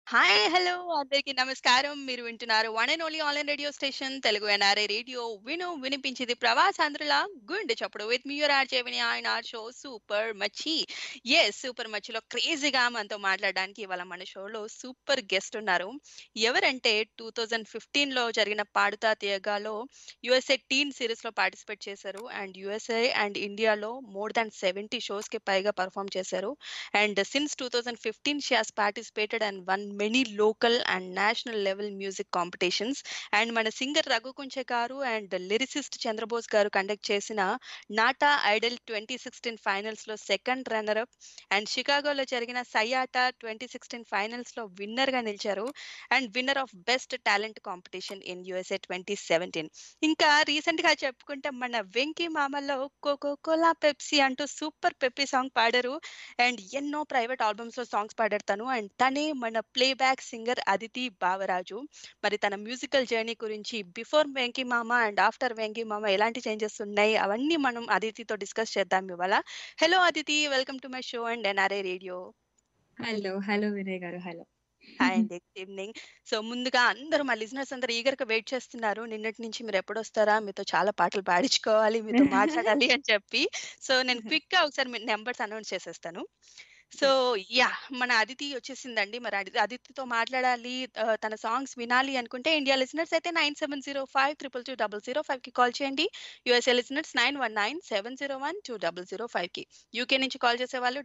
Hi! Hello! అందరికీ నమస్కారం. మీరు వింటున్నారు one and only online radio station Telugu NRI radio. విను వినిపించింది ప్రవాసాంధ్రుల గుండె చప్పుడు. విత్ మీ your RJ Vinay and our show super మచ్చి. యెస్ సూపర్ మచ్చిలో క్రేజీగా మనతో మాట్లాడడానికి ఇవాళ మన షోలో సూపర్ గెస్ట్ ఉన్నారు. ఎవరంటే 2015లో జరిగిన 'పాడుతా తీయగా'లో యూఎస్ఏ టీన్ సీరీస్‌లో పార్టిసిపేట్ చేశారు. అండ్ యూఎస్ఏ అండ్ ఇండియాలో మోర్ థాన్ 70 షోస్‌కి పైగా పెర్ఫార్మ్ చేశారు. And since 2015 she has participated and won many local and national level music competitions. And మన singer Raghu Kunche garu and lyricist Chandrabose garu conduct చేసిన 'నాటా ఐడల్' 2016 ఫైనల్స్‌లో సెకండ్ రన్నర్ అప్ అండ్ షికాగోలో జరిగిన 'సై ఆట' 2016 ఫైనల్స్‌లో విన్నర్‌గా నిలిచారు. And winner of best talent competition in USA 2017. ఇంకా రీసెంట్‌గా చెప్పుకుంటే మన 'వెంకీ మామ'లో 'కోకో కోలా పెప్సీ' అంటూ సూపర్ పెప్పీ సాంగ్ పాడారు. అండ్ ఎన్నో ప్రైవేట్ ఆల్బమ్స్‌లో సాంగ్స్ పాడారు తను. అండ్ తనే మన ప్లేబ్యాక్ సింగర్ అదితి బావరాజు. మరి తన మ్యూజికల్ జర్నీ గురించి before 'Venky Mama' and after 'Venky మామ' ఎలాంటి చేంజెస్ ఉన్నాయి అవన్నీ మనం అదితితో డిస్కస్ చేద్దాం ఇవాళ. Hello Aditi! Welcome to my show and NRI radio. Hello! Hello Vinay garu. Hello! Hi అండి. Good evening. సో ముందుగా అందరూ మా లిజనర్స్ అందరూ ఈగర్‌గా వెయిట్ చేస్తున్నారు. నిన్నటి నుంచి మీరెప్పుడొస్తారా? మీతో చాలా పాటలు పాడించుకోవాలి, మీతో మాట్లాడాలి అని చెప్పి. సో నేను క్విక్‌గా ఒకసారి మీ నంబర్స్ అనౌన్స్ చేసేస్తాను. So yeah! మన అదితి వచ్చేసిందండి. మరి అడి అదితితో మాట్లాడాలి ఆహ్, తన సాంగ్స్ వినాలి అనుకుంటే ఇండియా లిజనర్స్ అయితే 9705220005కి కాల్ చేయండి. యూఎస్ఏ లిజనర్స్ 9197012005కి. యూకే నుంచి కాల్ చేసేవాళ్ళు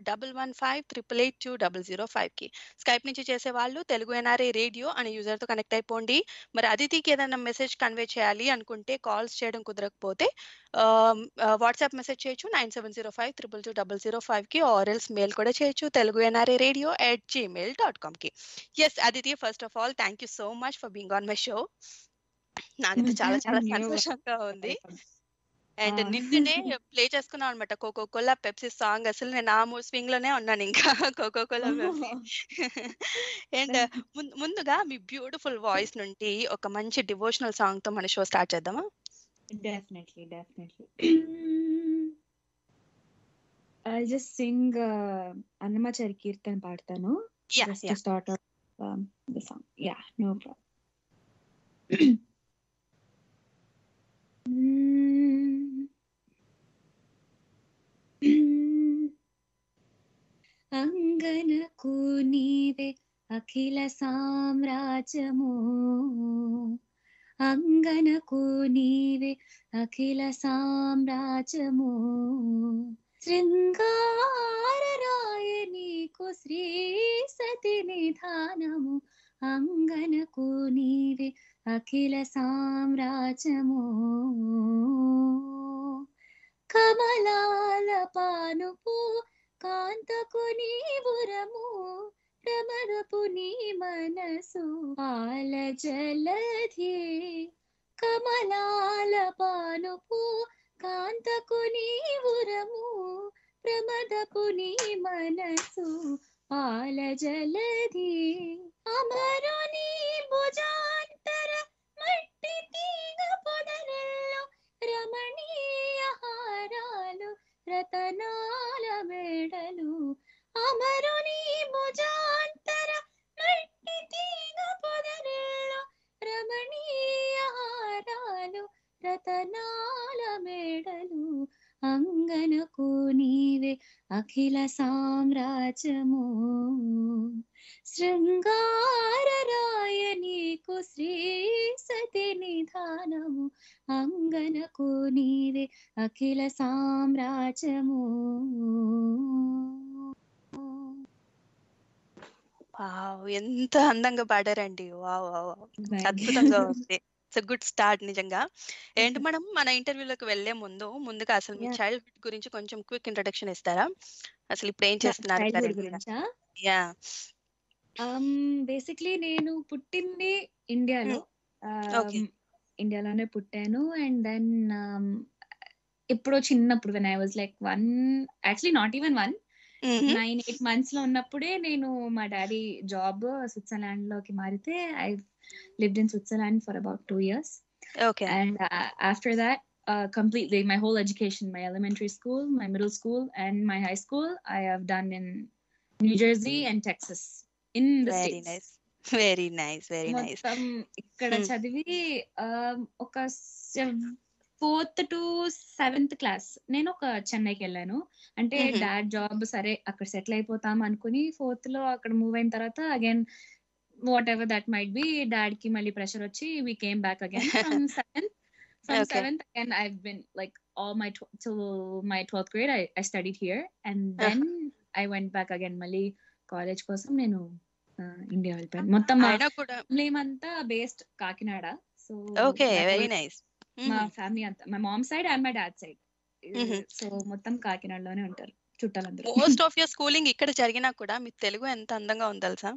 1158882005కి. స్కైప్ నుంచి చేసేవాళ్ళు తెలుగు ఎన్ఆర్ఐ రేడియో అనే యూజర్‌తో కనెక్ట్ అయిపోండి. మరి అదితికి ఏదైనా మెసేజ్ కన్వే చేయాలి అనుకుంటే కాల్స్ చేయడం కుదరకపోతే ఆహ్, ఆహ్, వాట్సాప్ మెసేజ్ చేయొచ్చు 9705220005కి ఆర్ ఎల్స్ మెయిల్ కూడా చేయొచ్చు Telugu NRI radio at Gmail dot కామ్‌కి. Yes Aditi first of all thank you so much for being on my show. నాకైతే చాలా చాలా You're సంతోషంగా ఉంది. welcome. అండ్ ఆ! నిన్ననే ప్లే చేసుకున్నాం అనమాట 'కోకో కోలా పెప్సీ' సాంగ్ అసలు నేను ఆ మూ స్వింగ్‌లోనే ఉన్నాను ఇంకా 'కోకో కోలా పెప్సీ'. అండ్ ముందు ముందుగా మీ బ్యూటిఫుల్ వాయిస్ నుండి ఒక మంచి డివోషనల్ సాంగ్‌తో మన షో స్టార్ట్ చేద్దామా? Definitely. Definitely. I'll just sing ah, Annamachari కీర్తన పాడతాను. Yeah! Just to yeah! Start off ah, the song. Yeah! No problem. అంగనకు నీవే అఖిల సామ్రాజ్యము అంగనకు నీవే అఖిల సామ్రాజ్యము శృంగారరాయ నీకు శ్రీ సతి నిధానము అంగనకు నీవే అఖిల సామ్రాజ్యము కమలాల పానుపు కాంతకు నీవురము ప్రమదపు నీ మనసు పాల జలధి కమలాల పానుపు కాంతకు నీవురము ప్రమదపు నీ మనసు పాల జలధి అమరుని భుజాంతర మట్టి తీగ పొదరెల్లో రమణీయ హారాలు రతనాల మెడలు అమరుని భుజాంతర మట్టి తీగ పొదరెల్లో రమణీయ హారాలు రతనాల మెడలు అంగనకు నీవే అఖిల సామ్రాజ్యము శృంగారరాయ నీకు శ్రీ సతి నిధానము అంగనకు నీవే అఖిల సామ్రాజ్యము వావ్! ఎంత అందంగా పాడారండి. వావ్! వావ్! వావ్! అద్భుతంగా ఉంది. ఇట్స్ ఎ గుడ్ స్టార్ట్ నిజంగా. అండ్ మనం మన ఇంటర్వ్యూలోకి వెళ్ళే ముందు ముందుగా అసలు మీ యాహ్! చైల్డ్‌హుడ్ గురించి కొంచెం క్విక్ ఇంట్రడక్షన్ ఇస్తారా? అసలు ఇప్పుడు ఏం నా చేస్తున్నారు చైల్డ్‌హుడ్ కరెంట్‌గా? గురించా? యాహ్! ఆహ్, బేసిక్‌లీ నేను పుట్టింది ఇండియాలో. హ్మ్. ఓకే. ఆహ్, ఇండియాలోనే పుట్టాను. అండ్ దెన్ ఆహ్, ఎప్పుడో చిన్నప్పుడు when I was like 1 actually not even 1 హుహు. 9, 8 మంత్స్‌లో ఉన్నప్పుడే నేను మా డ్యాడీ జాబ్ స్విట్జర్లాండ్‌లోకి మారితే I lived in Switzerland for about 2 years. Okay. And ah, after that uh, completely my whole education, my elementary school, my middle school, and my high school, I have done in New Jersey and Texas in the Very states. nice. Very nice very nice మొత్తం ఇక్కడ Hmm. చదివి ఆ, ఒక fourth to seventh class నేను ఒక చెన్నైకి వెళ్ళాను అంటే Mhm. డాడ్ జాబ్ సరే అక్కడ సెటిల్ అయిపోతాం అనుకుని ఫోర్త్ లో అక్కడ మూవ్ అయిన తర్వాత again whatever that might be dad కి మళ్ళీ ప్రెషర్ వచ్చి we came back again from seventh from Okay. Seventh again I been like all my till my twelfth grade I I studied here and then I went back again మళ్ళీ college కోసం నేను India వెళ్ళిపోయాను మొత్తం మా అయినా కూడా family అంతా based Kakinada so okay very nice మా ఫ్యామిలీ అంతా మా mom side and my dad side Mhm. So మొత్తం కాకినాడలోనే ఉంటారు చుట్టాలందరూ మోస్ట్ ఆఫ్ యువర్ స్కూలింగ్ ఇక్కడ జరిగినా కూడా మీ తెలుగు ఎంత అందంగా ఉంది తెలుసా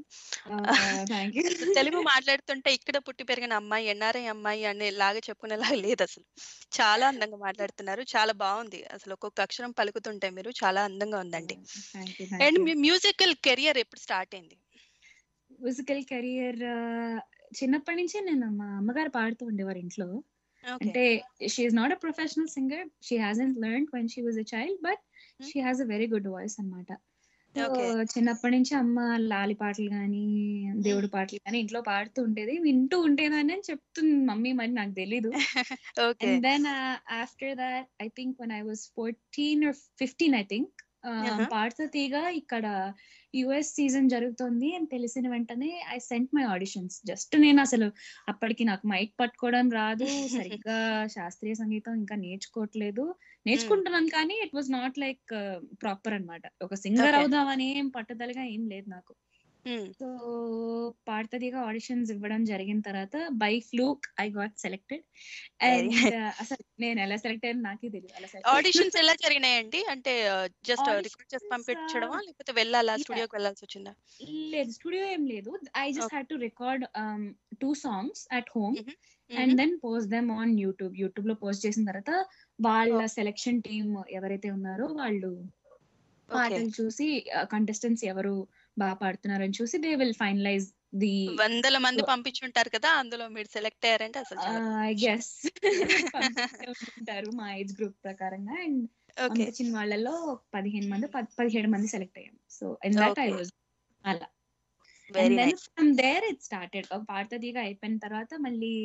థ్యాంక్ యూ తెలుగు మాట్లాడుతుంటే ఇక్కడ పుట్టి పెరిగిన అమ్మాయి ఎన్ఆర్ఐ అమ్మాయి అనే లాగా చెప్పుకునేలాగా లేదు అసలు చాలా అందంగా మాట్లాడుతున్నారు చాలా బాగుంది అసలు ఒక్కొక్క అక్షరం పలుకుతుంటే మీరు చాలా అందంగా ఉందండి థ్యాంక్ యూ అండ్ మీ మ్యూజికల్ కెరియర్ ఎప్పుడు స్టార్ట్ అయింది మ్యూజికల్ కెరియర్ చిన్నప్పటి నుంచే నేను మా అమ్మగారు పాడుతూ ఉండేవారు ఇంట్లో ఓకే అంటే she's not a professional singer she hasn't learn when she was a child but Hmm. She has a very good voice అనమాట Okay. చిన్నప్పటి నుంచి అమ్మ లాలి పాటలు కానీ దేవుడి పాటలు కానీ ఇంట్లో పాడుతూ ఉండేది వింటూ ఉండేదాన్ని అని చెప్తుంది మమ్మీ మరి నాకు తెలీదు okay and then uh, after that i think when i was 14 or 15 i think Uh-huh. పాడుతూ తీగ ఇక్కడ యుఎస్ సీజన్ జరుగుతుంది అని తెలిసిన వెంటనే I sent my auditions just నేను అసలు అప్పటికి నాకు మైక్ పట్టుకోవడం రాదు సరిగ్గా శాస్త్రీయ సంగీతం ఇంకా నేర్చుకోవట్లేదు నేర్చుకుంటున్నాను కానీ it was not like proper అన్నమాట ఒక సింగర్ Okay. అవుదామని ఏం పట్టుదలగా ఏం లేదు నాకు Hmm. సో పాడతదిగా ఆడిషన్స్ ఇవ్వడం జరిగిన తర్వాత by fluke I got selected Very and అసలు నేను ఎలా సెలెక్ట్ అయ్యాను నాకే తెలియదు అలా select ఆడిషన్స్ ఎలా జరిగినాయండి అంటే జస్ట్ Auditions, రికార్డ్ చేసి పంపించడమా లేకపోతే వెళ్ళాలా yeah. స్టూడియోకి వెళ్ళాల్సి వచ్చిందా లేదు స్టూడియో ఏం లేదు I just Okay. Had to record two songs at home Mhm. And Mhm. Then post them on YouTube YouTube లో పోస్ట్ చేసిన తర్వాత వాళ్ళ సెలెక్షన్ టీమ్ ఎవరైతే ఉన్నారో వాళ్ళు Okay. పాటలు చూసి కంటెస్టెంట్స్ ఎవరు బాగా పాడుతున్నారని చూసి దే విల్ ఫైనలైజ్ ది వందల మంది పంపించుంటారు కదా అందులో మీరు సెలెక్ట్ అయ్యారంటే అసలు చాలా ఐ గెస్ ఉంటారు మా ఏజ్ గ్రూప్ ప్రకారంగా అండ్ ఓకే అంత చిన్న వాళ్ళలో పదిహేను మంది పద్- పదిహేడు మంది సెలెక్ట్ అయ్యాం so in that I Okay. Was అలా very and then nice from there it started ఒక పాడతదిగా అయిపోయిన తర్వాత మళ్ళీ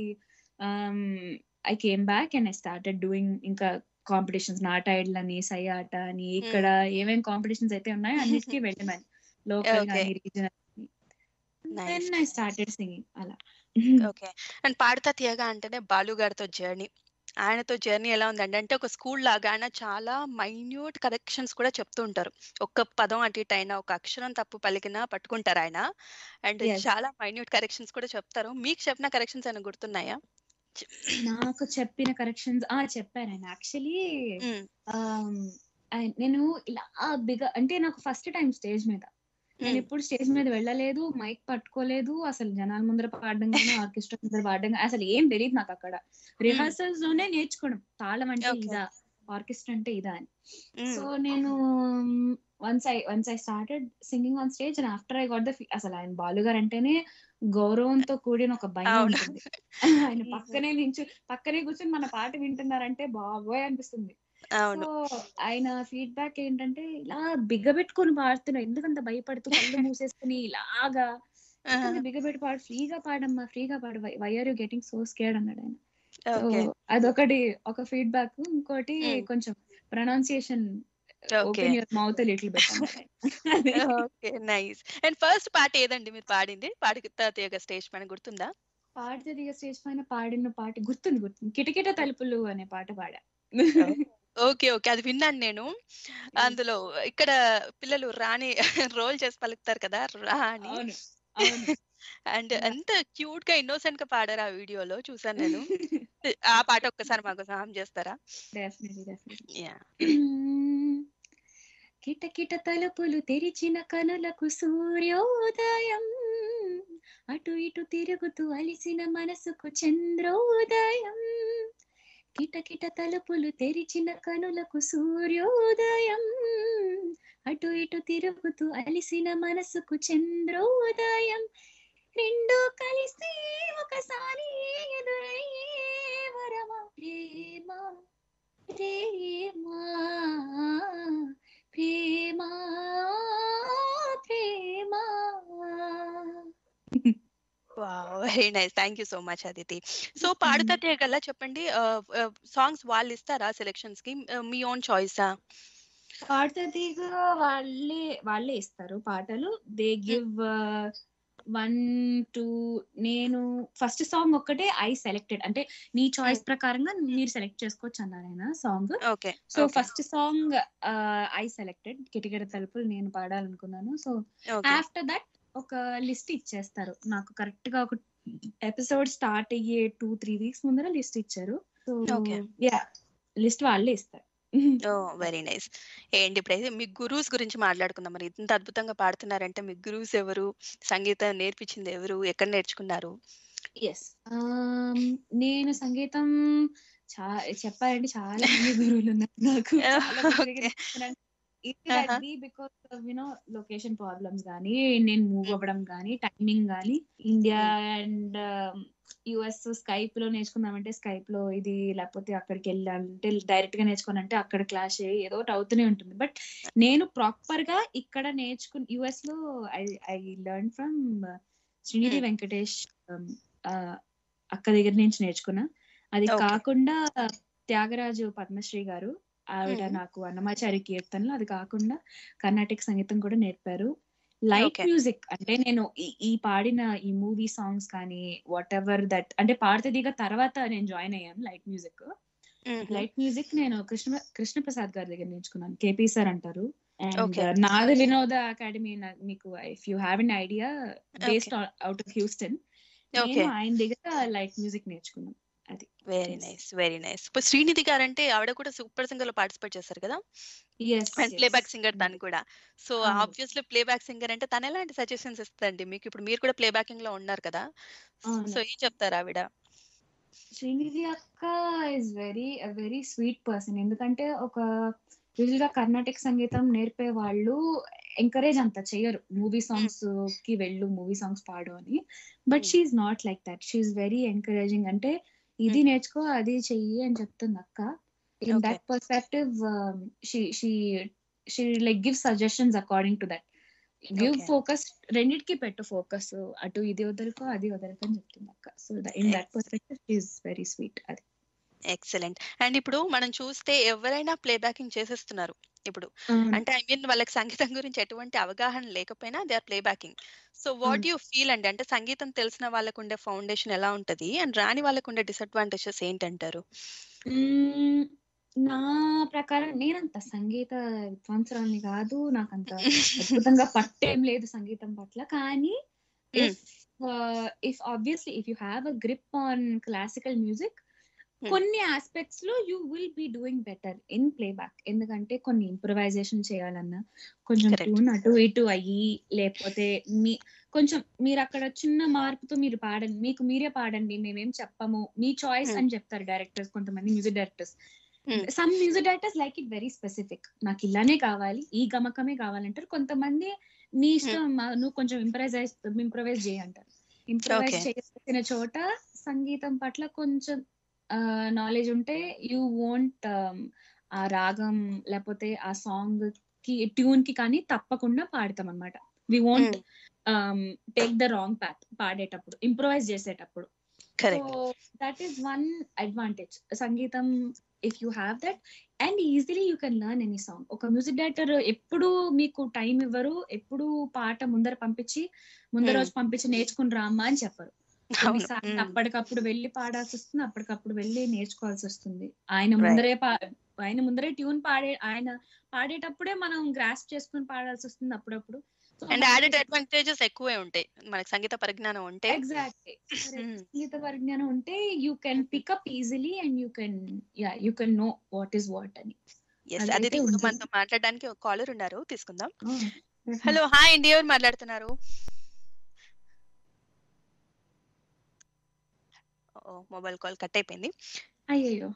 I came back and I started doing ఇంకా కాంపిటీషన్స్ నాటాయిడ్లని సయ్యాట అని ఇక్కడ ఏమేం కాంపిటీషన్స్ అయితే ఉన్నాయో అన్నిటికీ వెళ్ళమని లోకల్ Okay. కానీ regional Nice. Then I started singing అలా ఓకే అండ్ పాడతా తీయగా అంటేనే బాలు గారితో జర్నీ ఆయనతో జర్నీ ఎలా ఉందండి అంటే ఒక స్కూల్ లాగా ఆయన చాలా మైన్యూట్ కరెక్షన్స్ కూడా చెప్తూ ఉంటారు ఒక్క పదం అటు ఇటు అయినా ఒక అక్షరం తప్పు పలికినా పట్టుకుంటారు ఆయన అండ్ Yes. చాలా మైన్యూట్ కరెక్షన్స్ కూడా చెప్తారు మీకు చెప్పిన కరెక్షన్స్ ఏమైనా గుర్తున్నాయా నాకు చెప్పిన కరెక్షన్స్ ఆ చెప్పాను ఆయన యాక్చువల్లీ మ్మ్. నేను ఇలా బిగ అంటే నాకు ఫస్ట్ టైం స్టేజ్ మీద నేను మ్మ్. ఎప్పుడు స్టేజ్ మీద వెళ్ళలేదు మైక్ పట్టుకోలేదు అసలు జనాల ముందర పాడడం కానీ ఆర్కెస్ట్రా ముందర పాడడం కానీ అసలు ఏం తెలియదు నాకు అక్కడ రిహార్సల్స్ లోనే నేర్చుకోవడం తాళం అంటే Okay. ఇదా ఆర్కెస్ట్రా అంటే ఇదా అని మ్మ్. సో నేను once I once I started singing on stage and after I got the అసలు ఆయన బాలు గారు అంటేనే గౌరవంతో కూడిన ఒక భయం అవును. ఉంటుంది ఆయన పక్కనే నించు పక్కనే కూర్చొని మన పాట వింటున్నారంటే బాబోయ్ అనిపిస్తుంది అవును సో ఆయన ఫీడ్బ్యాక్ ఏంటంటే ఇలా బిగ్గబెట్టుకొని పాడుతున్నా ఎందుకంత భయపడుతూ కళ్ళు మూసేసుకుని ఇలాగా ఎందుకంత బిగ్గబెట్టి పాడు ఫ్రీగా పాడమ్మా ఫ్రీగా పాడు why are you getting so scared అన్నాడు ఆయన సో ఓకే అదొకటి ఒక ఫీడ్బ్యాక్ ఇంకోటి Mm. కొంచెం pronunciation okay open your mouth little bit okay nice and first పాట ఏదండి మీరు పాడింది పాడితా తీయగా స్టేజ్ పైన గుర్తుందా పాడితే దిగ స్టేజ్ పైన పాడిన పాట గుర్తుంది గుర్తుంది కిటకిట తలుపులు అనే పాట పాడా ఓకే ఓకే అది విన్నాను నేను అందులో ఇక్కడ పిల్లలు రాణి రోల్ చేసి పలుకుతారు కదా రాణి అవును అవును అండ్ ఎంత క్యూట్ గా ఇన్నోసెంట్ గా పాడారు ఆ వీడియోలో చూసాను నేను ఆ పాట ఒక్కసారి మాకు సహాయం చేస్తారా డెఫినెట్లీ డెఫినెట్లీ యా కిటకిట తలుపులు తెరిచిన కనులకు సూర్యోదయం అటు ఇటు తిరుగుతూ అలిసిన మనసుకు చంద్రోదయం కిటకిట తలుపులు తెరిచిన కనులకు సూర్యోదయం అటు ఇటు తిరుగుతూ అలిసిన మనసుకు చంద్రోదయం రెండు కలిసి ఒకసారి ఎదురయ్యే వరమా ప్రేమ ప్రేమ ప్రేమ ప్రేమ wow! Very nice. Thank you so much Aditi. So hmm. Paduta తీయగల చెప్పండి ఆహ్, ఆహ్, సాంగ్స్ వాళ్ళిస్తారా సెలక్షన్స్‌కి? ఆహ్, మీ ఓన్ చాయిసా? పాడుతా తీగ వాళ్ళే వాళ్ళే ఇస్తారు పాటలు. దే హ్మ్. గివ్ 1, 2 నేను ఫస్ట్ సాంగ్ ఒక్కటే ఐ సెలెక్టెడ్. అంటే నీ హ్మ్. చాయిస్ ప్రకారంగా మీరు సెలెక్ట్ చేసుకోవచ్చు అన్నారాయన song. Okay. So okay. First song ah, I selected 'కిటికిట తలుపులు' నేను పాడాలనుకున్నాను. So okay. ఆఫ్టర్ దట్ ఒక లిస్ట్ ఇచ్చేస్తారు. నాకు కరెక్ట్‌గా ఒక ఎపిసోడ్ స్టార్ట్ అయ్యే 2, 3 వీక్స్ ముందర లిస్ట్ ఇచ్చారు. So okay. యాహ్! లిస్ట్ వాళ్ళే ఇస్తారు. ఓహ్! Very nice. ఏంటి ఇప్పుడైతే మీ గురూస్ గురించి మాట్లాడుకుందాం. మరి ఇంత అద్భుతంగా పాడుతున్నారంటే మీ గురూస్ ఎవరు? సంగీతం నేర్పించింది ఎవరు? ఎక్కడ నేర్చుకున్నారు? యెస్. ఆహ్, నేను సంగీతం చా చెప్పాలంటే చాలా మంది గురువులున్నారు నాకు. చాలా మంది దగ్గర ఓకే. నేర్చుకున్నాను. It aha! Be because of you know location problems గానీ, నేను మూవ్ హ్మ్. అవ్వడం గానీ, టైమింగ్ గానీ, ఇండియా హ్మ్. అండ్ యూఎస్ స్కైప్‌లో నేర్చుకుందామంటే స్కైప్‌లో ఇది లేకపోతే అక్కడికెళ్ళాలంటే డైరెక్ట్‌గా నేర్చుకోవాలంటే అక్కడ క్లాష్ ఏదో ఒకటి అవుతూనే ఉంటుంది. బట్ నేను ప్రాపర్‌గా ఇక్కడ నేర్చుకుని యూఎస్‌లో I I learn from Srinidhi hmm. Venkatesh ఆహ్, అక్క దగ్గర నుంచి నేర్చుకున్నా. అది ఓకే. కాకుండా త్యాగరాజు పద్మశ్రీ గారు ఆవిడ హ్మ్. నాకు అన్నమాచారి కీర్తనలు అది కాకుండా కర్ణాటక సంగీతం కూడా నేర్పారు. Light okay. మ్యూజిక్ అంటే నేను ఈ ఈ పాడిన ఈ మూవీ సాంగ్స్ కానీ వాటెవర్ దట్ అంటే పాడితే దిగ తర్వాత నేను జాయిన్ అయ్యాను లైట్ మ్యూజిక్. హుహు. లైట్ మ్యూజిక్ నేను కృష్ణ కృష్ణప్రసాద్ గారి దగ్గర నేర్చుకున్నాను. కేపీ సార్ అంటారు. And okay. Nada Vinoda academy న మీకు if you have an idea okay. Based out of Houston. Okay. నేను ఆయన దగ్గర లైట్ మ్యూజిక్ నేర్చుకున్నాను. అది. Very yes. Nice. Very nice. ఇప్పుడు శ్రీనిధి గారంటే ఆవిడ కూడా 'సూపర్ సింగర్‌లో' పార్టిసిపేట్ చేశారు కదా! Yes. And yes. Playback singer తను కూడా. సో అవును. ఆబ్వియస్‌లీ ప్లేబ్యాక్ సింగర్ అంటే తను ఎలాంటి సజెషన్స్ ఇస్తదండి మీకు? ఇప్పుడు మీరు కూడా ప్లే బ్యాకింగ్‌లో ఉన్నారు కదా! సో అవును. ఏం చెప్తారు ఆవిడ? శ్రీనిధి అక్క is very a very sweet person. ఎందుకంటే ఒక యూజువల్‌గా కర్ణాటక సంగీతం నేర్పే వాళ్ళు ఎంకరేజ్ అంత చెయ్యరు. మూవీ హ్మ్. సాంగ్స్‌కి వెళ్ళు, మూవీ సాంగ్స్ పాడు అని. But hmm. She is not like that. She is very encouraging. అంటే ఇది హ్మ్. నేర్చుకో, అది చెయ్యి అని చెప్తుంది అక్క. In okay. That perspective she she she like gives suggestions according to that. Give okay. Focus రెండిటికి పెట్టు ఫోకస్. అటు ఇది వదలకో, అది వదలకో అని చెప్తుంది అక్క. So in that ex perspective she is very sweet అది. ఎక్సలెంట్. అండ్ ఇప్పుడు మనం చూస్తే ఎవరైనా ప్లే బ్యాకింగ్ చేసేస్తున్నారు ఇప్పుడు. అవును. అంటే ఐ మీన్ వాళ్ళకి సంగీతం గురించి ఎటువంటి అవగాహన లేకపోయినా they are play backing. So what అవును. డు యూ ఫీల్ అండి? అంటే సంగీతం తెలిసిన వాళ్ళకుండే ఫౌండేషన్ ఎలా ఉంటది? అండ్ రాని వాళ్ళకుండే డిసడ్వాంటేజెస్ ఏంటంటారు? హ్మ్. నా ప్రకారం నేనంత సంగీత విద్వాంసురాలిని కాదు. నాకంత అద్భుతంగా పట్టేం లేదు సంగీతం పట్ల. కానీ hmm. If ah, if obviously if you have a grip on classical music hmm. కొన్ని యాస్పెక్ట్స్‌లో you will be doing better in playback. ఎందుకంటే కొన్ని ఇంప్రూవైజేషన్ చేయాలన్నా, కొంచెం కరెక్ట్. ట్యూన్ అటు ఇటు అయ్యి, లేకపోతే మీ కొంచెం మీరక్కడ చిన్న మార్పుతో మీరు పాడండి. మీకు మీరే పాడండి. మేమేం చెప్పము. మీ చాయిస్ హ్మ్. అని చెప్తారు డైరెక్టర్స్ కొంతమంది music directors. Hmm. Some music directors like it very specific. నాకు ఇలానే కావాలి. ఈ గమకమే కావాలంటారు. కొంతమంది నీ హ్మ్. ఇష్టం అమ్మా నువ్వు కొంచెం ఇంప్రవైజ్ ఇంప్రవైజ్ చేయి అంటారు. Improvise okay. చేయాల్సిన చోట సంగీతం పట్ల కొంచెం ఆహ్, నాలెడ్జ్ ఉంటే యూ వోంట్ ఆ రాగం లేపోతే ఆ సాంగ్‌కి ట్యూన్‌కి కానీ తప్పకుండా పాడతామనమాట. వి won't hmm. Ah, take the wrong path పాడేటప్పుడు. ఇంప్రవైజ్ చేసేటప్పుడు. So correct. That is one advantage. సంగీతం if you have that and easily you can learn any song. ఒక మ్యూజిక్ డైరెక్టర్ ఎప్పుడూ మీకు టైం ఇవ్వరు. ఎప్పుడూ పాట ముందర పంపించి, ముందు హ్మ్. రోజు పంపించి నేర్చుకొని రామ్మా అని చెప్పరు. అవును. కొన్నిసార్లు హ్మ్. అప్పటికప్పుడు వెళ్లి పాడాల్సొస్తుంది. అప్పటికప్పుడు వెళ్లి నేర్చుకోవాల్సొస్తుంది. ఆయన రైట్. ముందరే పా ఆయన ముందరే ట్యూన్ పాడే ఆయన పాడేటప్పుడే మనం గ్రాస్ప్ చేసుకొని పాడాల్సొస్తుంది అప్పుడప్పుడు. సో అండ్ మనకి యాడెడ్ అడ్వాంటేజెస్ ఎక్కువే ఉంటాయి. మనకి సంగీత పరిజ్ఞానం ఉంటే. ఎగ్జాక్ట్‌లీ. కరెక్ట్. హ్మ్. సంగీత పరిజ్ఞానం ఉంటే you can hmm. Pick up easily and you can yeah! You can know what is what అని. యెస్. అదైతే అదితి ఇప్పుడు ఉంది. మనతో మాట్లాడడానికి ఒక కాలర్ ఉన్నారు. తీసుకుందాం. ఆ! హలో. డెఫినెట్. హాయ్ అండి. ఎవరు మాట్లాడుతున్నారు? ఓహ్! మొబైల్ కాల్ కట్ అయిపోయింది. అయ్యయ్యో!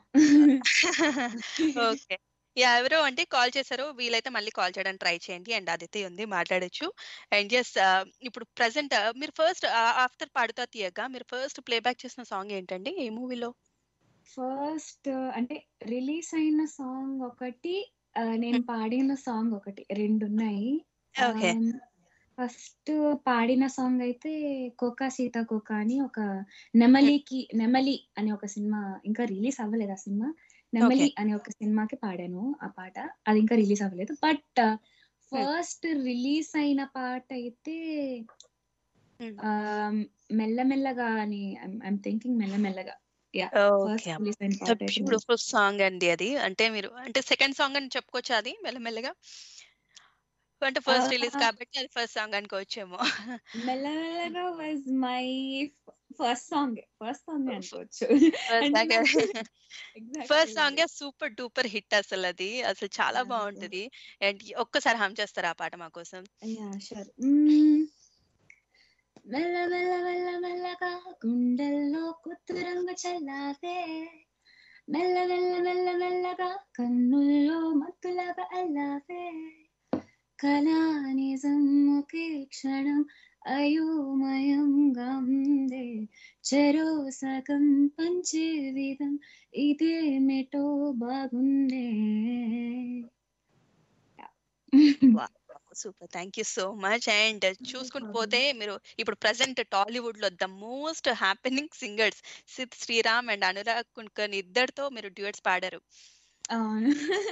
ఓకే. యాహ్! ఎవరో అండి కాల్ చేశారు. వీలైతే మళ్ళీ కాల్ చేయడానికి ట్రై చేయండి. అండ్ అదితి ఉంది మాట్లాడొచ్చు. అండ్ యెస్ ఆహ్, ఇప్పుడు ప్రెజెంట్ మీరు ఫస్ట్ ఆహ్, ఆఫ్టర్ 'పాడుతా తీయగా' మీరు ఫస్ట్ ప్లే బ్యాక్ చేసిన సాంగ్ ఏంటండి? ఏ మూవీలో? ఫస్ట్ అంటే రిలీజ్ అయిన సాంగ్ ఒకటి, ఆహ్, నేను హ్మ్. పాడిన సాంగ్ ఒకటి రెండున్నాయి. ఓకే. ఆహ్, ఫస్ట్ పాడిన సాంగ్ అయితే 'కోకా సీత కోకా' అని ఒక 'నెమలికి' 'నెమలి' అనే ఒక సినిమా ఇంకా రిలీజ్ అవ్వలేదు ఆ సినిమా. 'నెమలి' ఓకే. అనే ఒక సినిమాకి పాడాను ఆ పాట. అది ఇంకా రిలీజ్ అవ్వలేదు. బట్ హ్మ్. ఫస్ట్ రిలీజ్ అయిన పాటయితే హ్మ్. ఆహ్, 'మెల్లమెల్లగా' అని I'm I'm thinking 'Mellamellaga' yeah! First okay. Release అయిన సో, పాటయితే మెల్ల బ్యూటిఫుల్ సాంగ్ అండి అది. అంటే మీరు అంటే సెకండ్ సాంగ్ అని చెప్పుకోవచ్చా అది మెల్లమెల్లగా? అంటే ఫస్ట్ రిలీజ్ ఆహ్ కాబట్టి అది ఫస్ట్ సాంగ్ అనుకోవచ్చేమో. 'మెల్లమెల్లగా' వాస్ మై ఫ ఫస్ట్ సాంగే. ఫస్ట్ సాంగే ఫ అనుకోవచ్చు. ఫస్ట్ అంటే సాంగే. నాకు ఫస్ట్ ఎగ్జాక్ట్‌లీ. సాంగే సూపర్ డూపర్ హిట్ అసలది. అసలు చాలా థాంక్ యూ. బావుంటది. అండ్ ఒక్కసారి హమ్ చేస్తారా ఆ పాట మా కోసం? యాహ్! షూర్. హ్మ్. మెల్ల మెల్ల మెల్ల మెల్లగా గుండెల్లో కొత్త రంగు చల్లావే మెల్ల మెల్ల మెల్ల మెల్లగా కన్నుల్లో మత్తులాగా అల్లావే కళా నిజం ఒకే క్షణం అయోమయంగా ఉందే చెరో సగం పంచే విధం ఇదేమిటో బాగుందే wow! Super. Thank you so much. And no చూసుకుంటూ ప్రాబ్లమ్. పోతే మీరు ఇప్పుడు ప్రెజెంట్ టాలీవుడ్‌లో the most happening singers Sid Sriram and Anurag Kulkarni ఇద్దరితో మీరు డ్యూయెట్స్ పాడారు. అవును.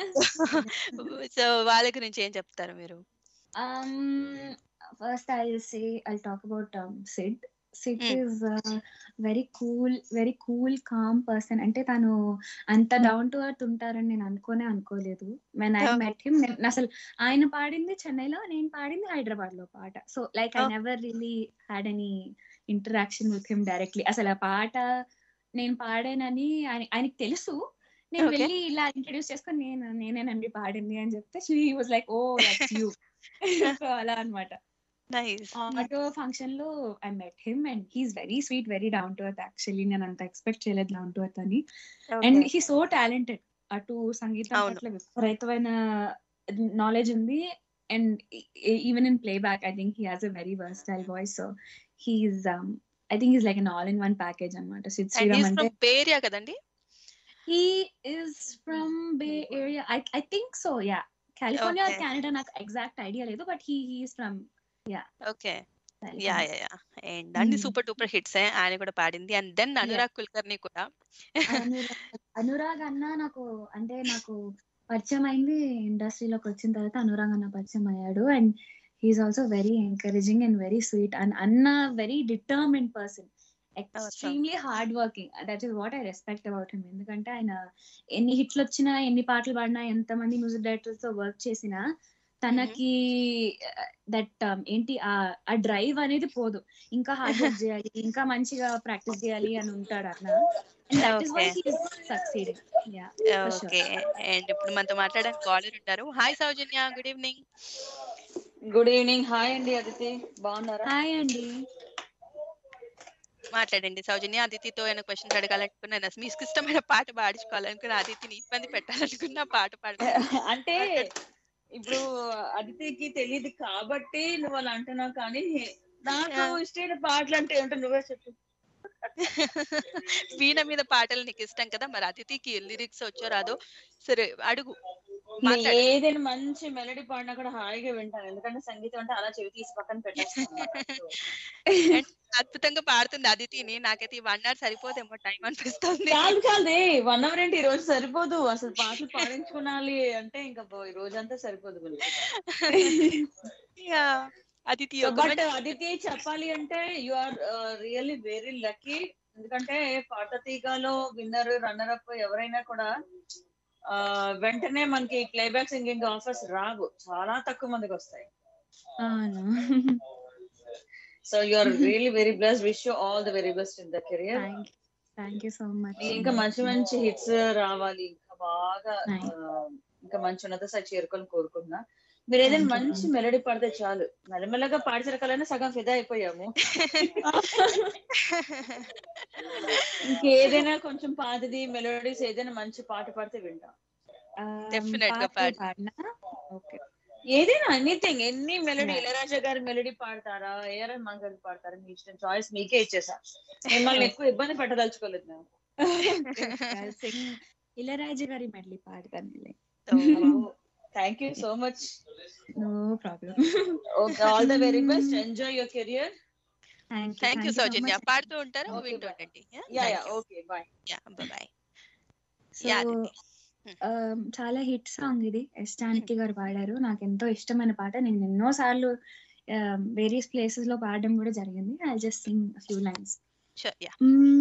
సో, వాళ్ళ గురించి ఏం చెప్తారు మీరు? Um, first I'll say I'll talk about um, Sid. Sid హ్మ్. is uh, very cool, very cool, calm person. అంటే తను అంత డౌన్ టు ఎర్త్ ఉంటారని నేను అనుకోనే అనుకోలేదు. When I oh! Met him నేను అసలు ఆయన పాడింది చెన్నైలో, నేను పాడింది హైదరాబాద్‌లో పాట. So, like I oh! Never really had any interaction with him directly. అసలు ఆ పాట నేను పాడానని ఆయన ఆయనకి తెలుసు. నేను ఓకే. వెళ్లి ఇలా ఇంట్రొడ్యూస్ చేసుకొని నేను నేనేనండి పాడింది అని చెప్తే she was like oh! That's you. So, అలా అన్నమాట. నైస్. హ్మ్. ఆటో ఫంక్షన్‌లో I met him and he is very sweet, very down to earth actually. నేను అంత ఎక్స్‌పెక్ట్ చేయలేదు డౌన్ టు ఎర్త్ అని. And okay. He so talented. అటు సంగీతం అవును. పట్ల విపరీతమైన నాలెడ్జ్ ఉంది. అండ్ ఈ even in playback I think he has a very versatile voice. So, he is um, I think he is like an all in one package అన్నమాట. Sid and he Sriram is అంటే from bay area కదండీ? He is from bay area. I I think so yeah! California or okay. Canada నాకు exact idea లేదు. But he he is from yeah! Okay. Yeah! California. Yeah! Yeah! And అన్ని hmm. Super duper హిట్సే. ఆయన కూడా పాడింది. And then yeah! Anurag Kulkarni కూడా. అనురాగ్, అనురాగ్ అన్న నాకు అంటే నాకు పరిచయం అయింది ఇండస్ట్రీలోకి వచ్చిన తర్వాత అనురాగ్ అన్న పరిచయం అయ్యాడు. And he is also very encouraging and very sweet. And అన్న వెరీ డిటర్మిన్డ్ పర్సన్. అవసరం. Extremely hard working. That is what I respect about him. ఎందుకంటే ఆయన ఎన్ని హిట్‌లు వచ్చినా, ఎన్ని పాటలు పాడినా, ఎంతమంది మ్యూజిక్ డైరెక్టర్స్‌తో వర్క్ చేసినా హుహు. తనకి దట్ ఏంటి ఆహ్, ఆ డ్రైవ్ అనేది పోదు. ఇంకా హార్డ్ వర్క్ చేయాలి, ఇంకా మంచిగా ప్రాక్టీస్ చేయాలి అని ఉంటాడు అన్న. And that is okay. Why he is succeeding. Yeah! For sure. Okay. And ఇప్పుడు మనతో మాట్లాడడానికి కాలర్ ఉంటారు. Hi Soujanya. Good evening. Good evening. Hi అండి అదితి. బాగున్నారా? హాయ్ అండి. మాట్లాడండి సౌజన్య. అదితితో ఏమైనా క్వెషన్స్ అడగాలనుకున్నా, మీకు ఇష్టమైన పాట పాడించుకోవాలనుకున్న, అదితిని ఇబ్బంది పెట్టాలనుకున్న పాట పాడమని అంటే మాట్లాడు. ఇప్పుడు అదితికి తెలీదు కాబట్టి నువ్వు అలా అంటున్నావు కానీ నాకు యాహ్! ఇష్టమైన పాటలు అంటే ఏంటో నువ్వే చెప్పు. వీణ మీద పాటలు నీకు ఇష్టం కదా! మరి అదితికి లిరిక్స్ వచ్చో రాదో సరే అడుగు. నేను మాట్లాడు. ఏదైనా మంచి మెలోడీ పాడినా కూడా హాయిగా వింటాను. ఎందుకంటే సంగీతం అంటే అలా చెవి తీసి పక్కన పెట్టేస్తానన్నమాట. సో అండ్ అద్భుతంగా పాడుతుంది అదితిని. నాకైతే ఈ 1 అవర్ సరిపోదేమో టైం అనిపిస్తుంది. చాలు చాలదే 1 అవర్ ఏంటి ఈ రోజు సరిపోదు. అసలు పాటలు పాడించుకోనాలి అంటే ఇంకా బో ఈ రోజంతా సరిపోదు మనకి. యాహ్! అదితి సో ఒక బట్ మంచి అదితి చెప్పాలి అంటే you are ah, really very lucky. ఎందుకంటే పాటతీగలో విన్నర్, రన్నర్ అప్ ఎవరైనా కూడా ఆహ్, వెంటనే మనకి ప్లేబ్యాక్ సింగింగ్ ఆఫర్స్ రావు. చాలా తక్కువ మందికొస్తాయి. అవును. So you are really very blessed. Wish you all the very best in the career. Thank you. Thank you so much నీకు ఇంకా అండి. మంచి మంచి హిట్స్ రావాలి. ఇంకా బాగా థాంక్ ఆహ్, ఇంకా మంచి ఉన్నత స్థాయి చేరుకోవాలని కోరుకుంటున్నా. మీరు ఏదైనా థాంక్ యూ. మంచి మెలోడీ పాడితే చాలు. మెల్లమెల్లగా పాడేసరికల్లానే సగం ఫిదా అయిపోయాము. ఇంకేదైనా కొంచెం పాతది మెలోడీస్ ఏదైనా మంచి పాట పాడితే వింటాం. ఆహ్, డెఫినెట్‌గా పాటలు పాడు. పాడనా? ఓకే. ఏదైనా ఎనీథింగ్ ఎన్ని మెలోడీ యాహ్! ఇళయరాజా గారి మెలోడీ పాడతారా? ఏఆర్ రెహమాన్ గారిది పాడతారా? మీ ఇష్టం చాయిస్ మీకే ఇచ్చేసా. మిమ్మల్ని ఎక్కువ ఇబ్బంది పెట్టదలుచుకోలేదు నేను. Okay. Okay. I'll sing Ilaiyaraaja గారి మెడ్లీ పాడతానులే. ఓహ్! అబ్బో! Thank you so much no problem okay all the very best enjoy your career thank you Soujanya పాడుతూ ఉంటారు Okay, వింటూ bye. ఉండండి yeah yeah okay bye bye so Yeah, Aditi. చాలా hit song ఇది ఎస్ జానకి గారు పాడారు నాకు ఎంతో ఇష్టమైన పాట నేను ఎన్నో సార్లు వేరియస్ ప్లేసెస్ లో పాడడం కూడా జరిగింది I just sing few lines sure yeah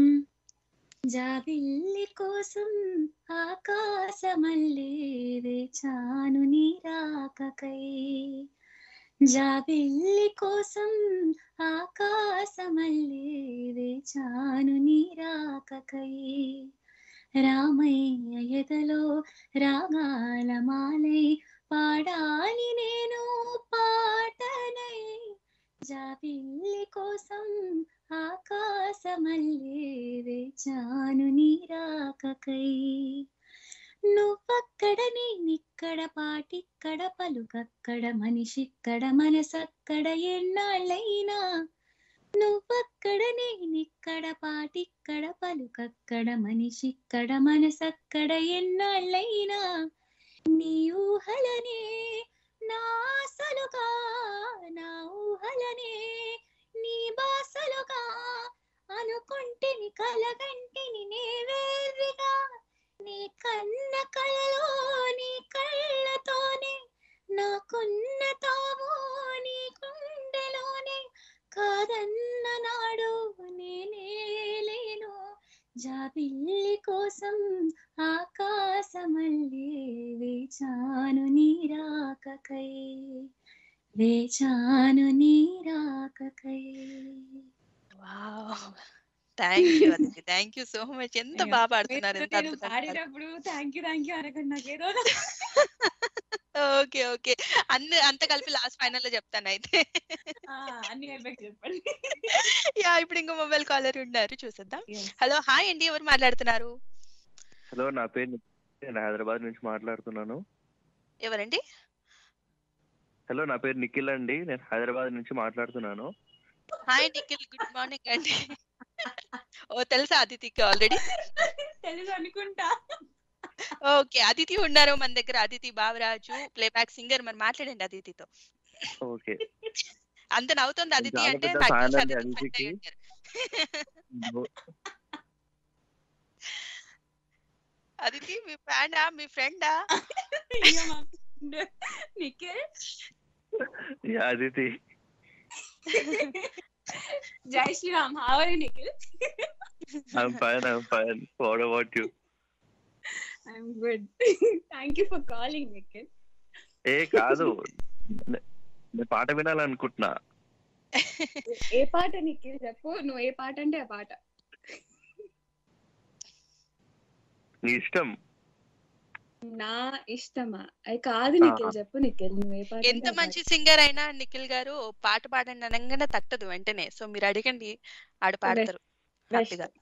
జాబిల్లి కోసం ఆకాశమల్లే వేచాను నీ రాకకై జాబిల్లి కోసం ఆకాశమల్లే వేచాను నీ రాకకై రామయ్య ఎదలో రాగాల మాలై పాడాలి నేను పాటనై జాబిల్లి కోసం ఆకాశమల్లే వేచాను నీ రాకకై నువ్వక్కడ నేనిక్కడ పాటిక్కడ పలుకక్కడ మనిషిక్కడ మనసక్కడ ఎన్నాళ్ళైనా నువ్వక్కడ నేనిక్కడ పాటిక్కడ పలుకక్కడ మనిషిక్కడ మనసక్కడ ఎన్నాళ్ళైనా నీ ఊహలనే నా ఆశలుగా నా ఊహలనే నీ బాసలుగా అనుకుంటిని కలగంటిని నే వేర్రిగా నీ కన్న కలలో నీ కళ్ళతోనే నాకున్న తాము నీ గుండెలోనే కాదన్న నాడు నేనే లేను జాబిల్లి కోసం ఆకాశమల్లే వేచాను నీ రాకకై వేచాను నీ రాకకై wow thank you Aditi thank you so much ఎంత అయ్యో, బాగా పాడుతున్నారు ఎంత నేను అద్భుతంగా పాడుతున్నారు. పాడేటప్పుడు థ్యాంక్ యూ థ్యాంక్ యూ అనకుండా నాకేదో ఓకే ఓకే అన్ని అంత కలిపి లాస్ట్ ఫైనల్ లో చెప్తాను అయితే ఆ, అన్ని అయిపోయాక చెప్పండి యా ఇప్పుడు ఇంకో మొబైల్ కాలర్ ఉన్నారు చూసేద్దాం Yes. హలో హాయ్ అండి ఎవరు మాట్లాడుతున్నారు హలో నా పేరు నిఖిల్. నేను హైదరాబాద్ నుంచి మాట్లాడుతున్నాను ఎవరండి హలో నా పేరు నిఖిల్ అండి నేను హైదరాబాద్ నుంచి మాట్లాడుతున్నాను హాయ్ నిఖిల్ గుడ్ మార్నింగ్ అండి ఓ తెలుసా అదితికి ఆల్రెడీ తెలుసు అనుకుంటా ఓకే అదితి ఉన్నారు మన దగ్గర అదితి బావరాజు ప్లేబ్యాక్ సింగర్ మరి మాట్లాడండి అదితితో ఓకే అంత నవ్వుతుంది అదితి చాలా అంటే పెద్ద నాకు fan తెలిసి అండి అదితి friend అదితికి. అయి ఉంటారు. అదితి మీ ఫ్యానా మీ ఫ్రెండా అయ్యో, మా friend. Nikhil yeah, Aditi Jai Sriram how are Nikhil I'm fine I'm fine what about you I'm good thank you for calling Nikhil ఏ కాదు నే- నేను పాట వినాలనుకుంటున్నా ఏ పాట నిఖిల్ చెప్పు నువ్వు ఏ పాట అంటే ఆ పాట నీ ఇష్టం నా ఇష్టమా అది కాదు నిఖిల్ ఆహా. చెప్పు నిఖిల్ నువ్వు ఏ పాట ఎంత అంటే ఆ పాట. మంచి సింగర్ అయినా నిఖిల్ గారు పాట పాడండి అనగానే తట్టదు వెంటనే సో మీరు అడగండి ఆడ పాడతారు Best. హ్యాపీగా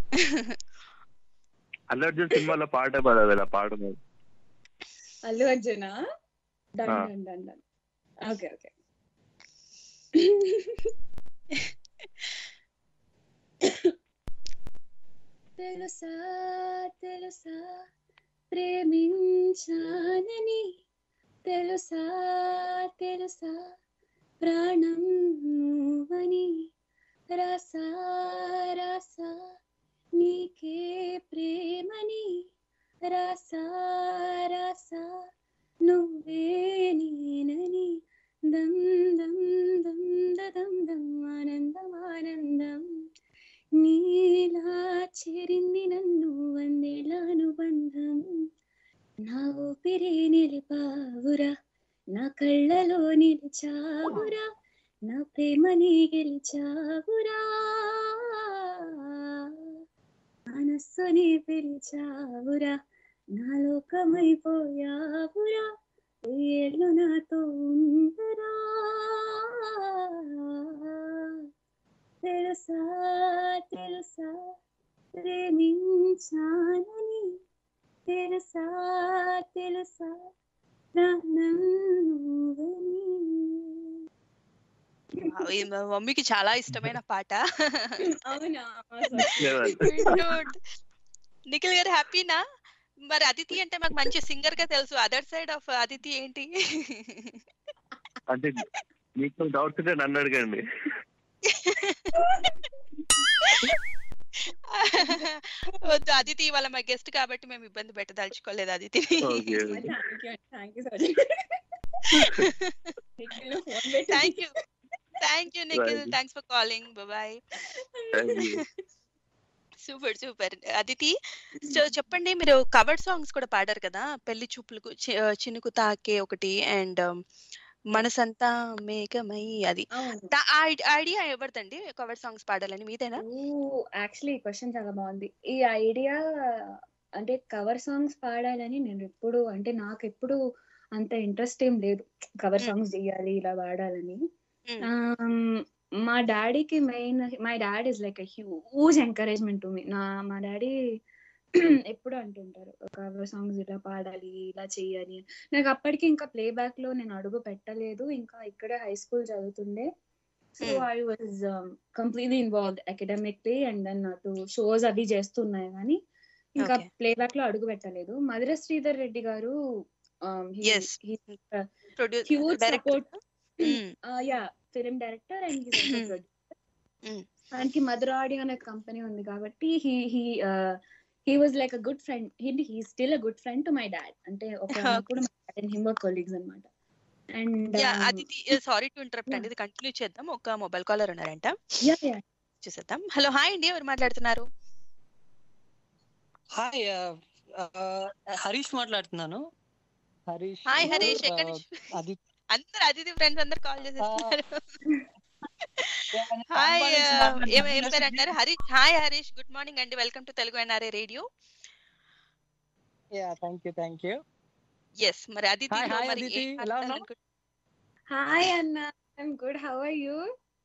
అల్లు అర్జున్ సినిమాలో పాట పాడదు ఇలా పాట పాడు. అల్లు అర్జునా డన్ ఆ. Done done done okay okay తెలుసా తెలుసా ప్రేమించానని తెలుసా తెలుసా ప్రాణం నువ్వని రసా రసా నీకే ప్రేమని రసా రసా నువ్వే నేనని దం దం దం దం దం ఆనందం ఆనందం నీలా చేరింది నన్ను వందేళ్ళ అనుబంధం నా ఊపిరి నిలిపావురా నా కళ్ళలో నిలిచావురా నా ప్రేమని గెలిచావురా మనస్సుని పిలిచావురా నా లోకమైపోయావురా ఏళ్ళు నాతో ఉండరా తెలుసా తెలుసా ప్రేమించానని తెలుసా తెలుసా ప్రాణం నువ్వని వావ్, ఇది మా మమ్మీకి చాలా ఇష్టమైన పాట అవునా లేదు. వింటూ ఉంటే- నిఖిల్ గారు హ్యాపీనా మరి అదితి అంటే మాకు మంచి సింగర్ గా తెలుసు అదర్ సైడ్ ఆఫ్ అదితి ఏంటి అంటే మీకు డౌట్స్ ఉంటే నన్ను అడగండి వద్దు అదితి వాళ్ళ మా గెస్ట్ కాబట్టి మేము ఇబ్బంది పెట్టదలుచుకోలేదు Aditi okay thank you thank you thank you thank you Nikhil Right. Thanks for calling bye Thank you. Super super Aditi so చెప్పండి మీరు కవర్ సాంగ్స్ కూడా పాడారు కదా పెళ్లి చూపులకు చి- చినుకు తాకే ఒకటి అండ్ మనసంతా మేఘమై అది దా- ఆ ఐ- ఐడియా ఎవరిదండి కవర్ సాంగ్స్ పాడాలని మీదేనా యాక్చువల్లీ ఈ క్వశ్చన్ చాలా బాగుంది ఈ ఐడియా అంటే కవర్ సాంగ్స్ పాడాలని నేను ఎప్పుడు అంటే నాకు ఎప్పుడు అంత ఇంట్రెస్ట్ ఏం లేదు కవర్ Mm. సాంగ్స్ చేయాలి ఇలా పాడాలని Mm. Um, మా డాడీకి main my dad is like huge encouragement to me నా మా డాడీ ఎప్పుడు అంటుంటారు కవర్ సాంగ్స్ ఇలా పాడాలి ఇలా చెయ్యాలి నాకు అప్పటికి ఇంకా ప్లేబ్యాక్ లో నేను అడుగు పెట్టలేదు ఇంకా ఇక్కడే హై స్కూల్ చదువుతుండే so Hmm. I was completely involve academically and then అటు షోస్ అవి చేస్తున్నాయి కానీ ఇంకా Okay. ప్లేబ్యాక్ లో అడుగు పెట్టలేదు మధుర శ్రీధర్ రెడ్డి గారు Yes. Produce huge director support yeah film director and producer Mm. ఆయనకి మధురాడి అనే కంపెనీ ఉంది కాబట్టి he he he was like a good friend he he still a good friend to my dad అంటే ఒక అప్పుడు my dad and him were colleagues అనమాట and yeah Aditi sorry to interrupt అండి ఇది కంటిన్యూ చేద్దాం ఒక మొబైల్ కాలర్ ఉన్నారంట yeah yeah చూసేద్దాం హలో హాయ్ అండి ఎవరు మాట్లాడుతున్నారు హాయ్ హరీష్ మాట్లాడుతున్నాను హరీష్ హాయ్ హరీష్ ఆ, ఎక్కడి నుంచి అది అందరు అదితి ఫ్రెండ్స్ అందరు కాల్ చేసేస్తున్నారు నేను హాయ్ కాంపౌండ్ నుంచి మాట్లాడుతున్నాను. ఏం ఏం పేరు అంటారు Harish hi Harish good morning అండి welcome to Telugu NRA radio yeah thank you thank you yes మరి అదితి Hi, hi, మరి అదితి. ఏం ఎలా ఉన్నావు? మాట్లాడాలనుకుంటున్నారు? హాయ్ అన్న I'm good how are you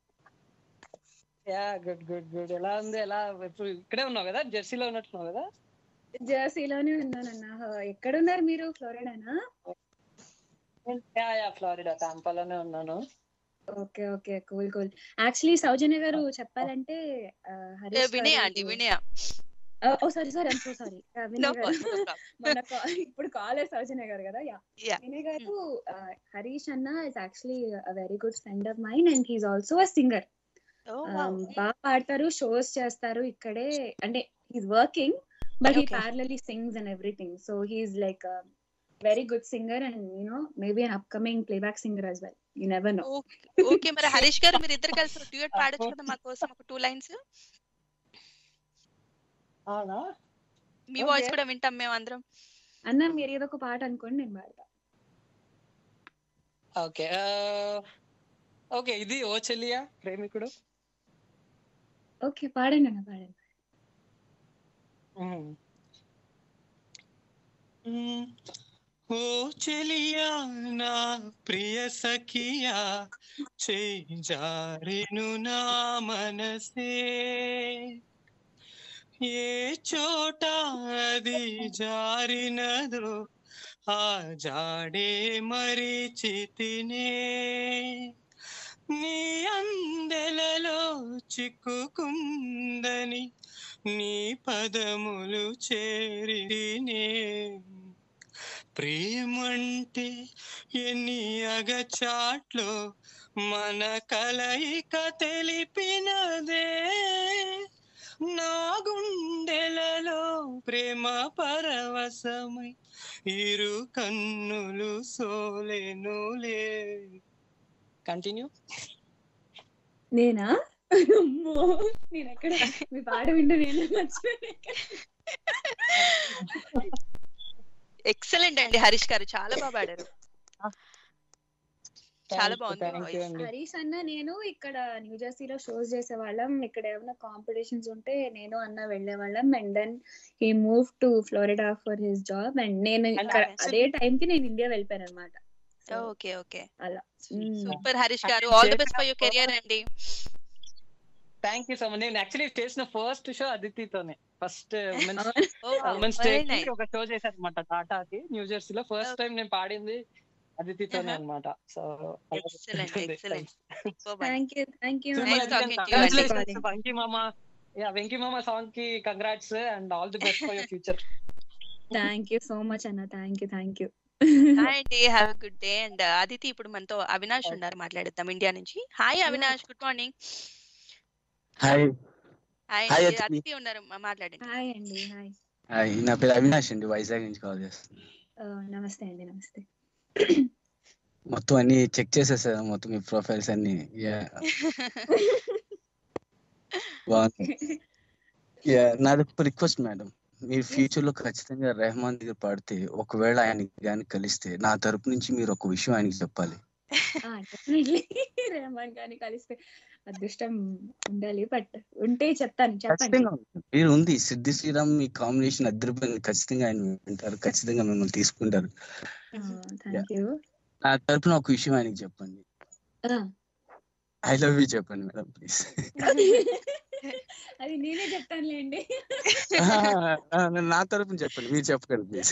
yeah good good good ఎలా ఉంది ఎలా ఇప్పుడు ఇక్కడే ఉన్నావు కదా జెర్సీలో ఉన్నట్టున్నావు కదా జర్సీలోనే ఉన్నానన్న ఎక్కడున్నారు మీరు ఫ్లోరిడానా యా యా ఫ్లోరిడా టాంపాలోనే ఉన్నాను okay okay okay cool cool actually Soujanya గారు చెప్పాలంటే ఆ, ఏ, హరీష్ వినయ గారు- అండి Vinaya oh sorry sorry I'm so sorry no Vinay గారు ప్రాబ్లం మన కా- ఇప్పుడు కాలే సౌజన్య గారు కదా యా Yeah. వినయ్ గారు ఆ, హరీష్ అన్న is actually a very good friend of mind and he's also a singer బాగా పాడతారు షోస్ చేస్తారు ఇక్కడే అంటే he's working but he Okay. Parallely sings and everything so he's like very good singer and you know maybe an upcoming playback singer as well you never know okay మరి హరీష్ గారు మీరు ఇద్దరు కలిసి డ్యూయట్ పాడొచ్చు కదా మా కోసం ఒక టూ లైన్స్ అవునా మీ వాయిస్ Okay. కూడా వింటాం మేము అందరం అన్న మీరు ఏదో ఒక పాట అనుకోండి నేను పాడతా ఓకే ఓకే ఇది ఓ చెల్లియా ప్రేమికుడు ఓకే పాడండి అన్న పాడండి మ్మ్. మ్మ్. ఓ చెలియా నా ప్రియ సఖియా చేజారెను నా మనసే ఏ చోట అది జారినదో ఆ జాడే మరిచితినే నీ అందెలలో చిక్కుకుందని నీ పదములు చేరినే ప్రేమంటే ఎన్ని అగచాట్లో మన కలయిక తెలిపినదే నా గుండెలలో ప్రేమ పరవశమై ఇరు కన్నులు సోలెనులే కంటిన్యూ నేనా అమ్మో నేను ఎక్కడ మీ పాట వింటే నేను మర్చిపోయాను ఎక్సలెంట్ అండి హరీష్ గారు చాలా బాగా పాడారు చాలా బాగుంది థ్యాంక్ యూ voice. అండి హరీష్ అన్న నేను ఇక్కడ న్యూ జెర్సీలో షోస్ చేసేవాళ్ళం ఇక్కడ ఏమైనా కాంపిటీషన్స్ ఉంటే నేను అన్న వెళ్ళేవాళ్ళం and then he move to Florida for his job and నేను ఇక్కడ Okay. అదే టైం కి నేను ఇండియా వెళ్ళిపోయాను అనమాట ఓకే ఓకే అలా. సూపర్ హరీష్ గారు all the best for your career అండి థ్యాంక్ యూ సో మచ్ నేను యాక్చువల్లీ చేసిన ఫస్ట్ షో అదితితోనే first women's oh women's very day nice ఒక షో చేశాను అనమాట టాటాకి న్యూ జెర్సీలో ఫస్ట్ టైం నేను పాడింది అదితితోనే Uh-huh. అనమాట so excellent excellent thank you thank you Nice talking to you, Andy. Venky మామ యా వెంకీ మామ సాంగ్ కి congrats and all the best for your future thank you so much అన్న thank you thank you hi అండి have a good day and Aditi ఇప్పుడు మనతో అవినాష్ ఉన్నారు మాట్లాడుతాం India నుంచి hi Avinash good morning hi hi hi అండి అదితి. అదితి ఉన్నారు మా- మాట్లాడండి హాయ్ అండి హాయ్ హాయ్ నా పేరు అవినాష్ అండి వైజాగ్ నుంచి కాల్ చేస్తాను నమస్తే అండి నమస్తే మొత్తం అన్ని చెక్ చేసేసాను మొత్తం మీ ప్రొఫైల్స్ అన్ని Yeah, బాగుంది Yeah, నాది ఒక రిక్వెస్ట్ మేడం మీరు ఫ్యూచర్ లో ఖచ్చితంగా రెహమాన్ దగ్గర పాడితే ఒకవేళ ఆయన కానీ కలిస్తే నా తరపు నుంచి మీరు ఒక విషయం ఆయనకి చెప్పాలి డెఫినెట్లీ రెహమాన్ గారిని కలిస్తే అదృష్టం ఉండాలి బట్ ఉంటే చెప్తాను చెప్పండి ఖచ్చితంగా ఉంది. మీరు ఉంది సిద్ధి శ్రీరామ్ మీ కాంబినేషన్ అద్దరిపోయింది ఖచ్చితంగా ఆయన వింటారు ఖచ్చితంగా మిమ్మల్ని తీసుకుంటారు థ్యాంక్ యూ నా తరపున ఒక విషయం ఆయనకి చెప్పండి ఐ లవ్ యూ చెప్పండి మేడం ప్లీజ్ అది నేనే చెప్తానులేండి నా తరపున చెప్పండి మీరు చెప్పకండి ప్లీజ్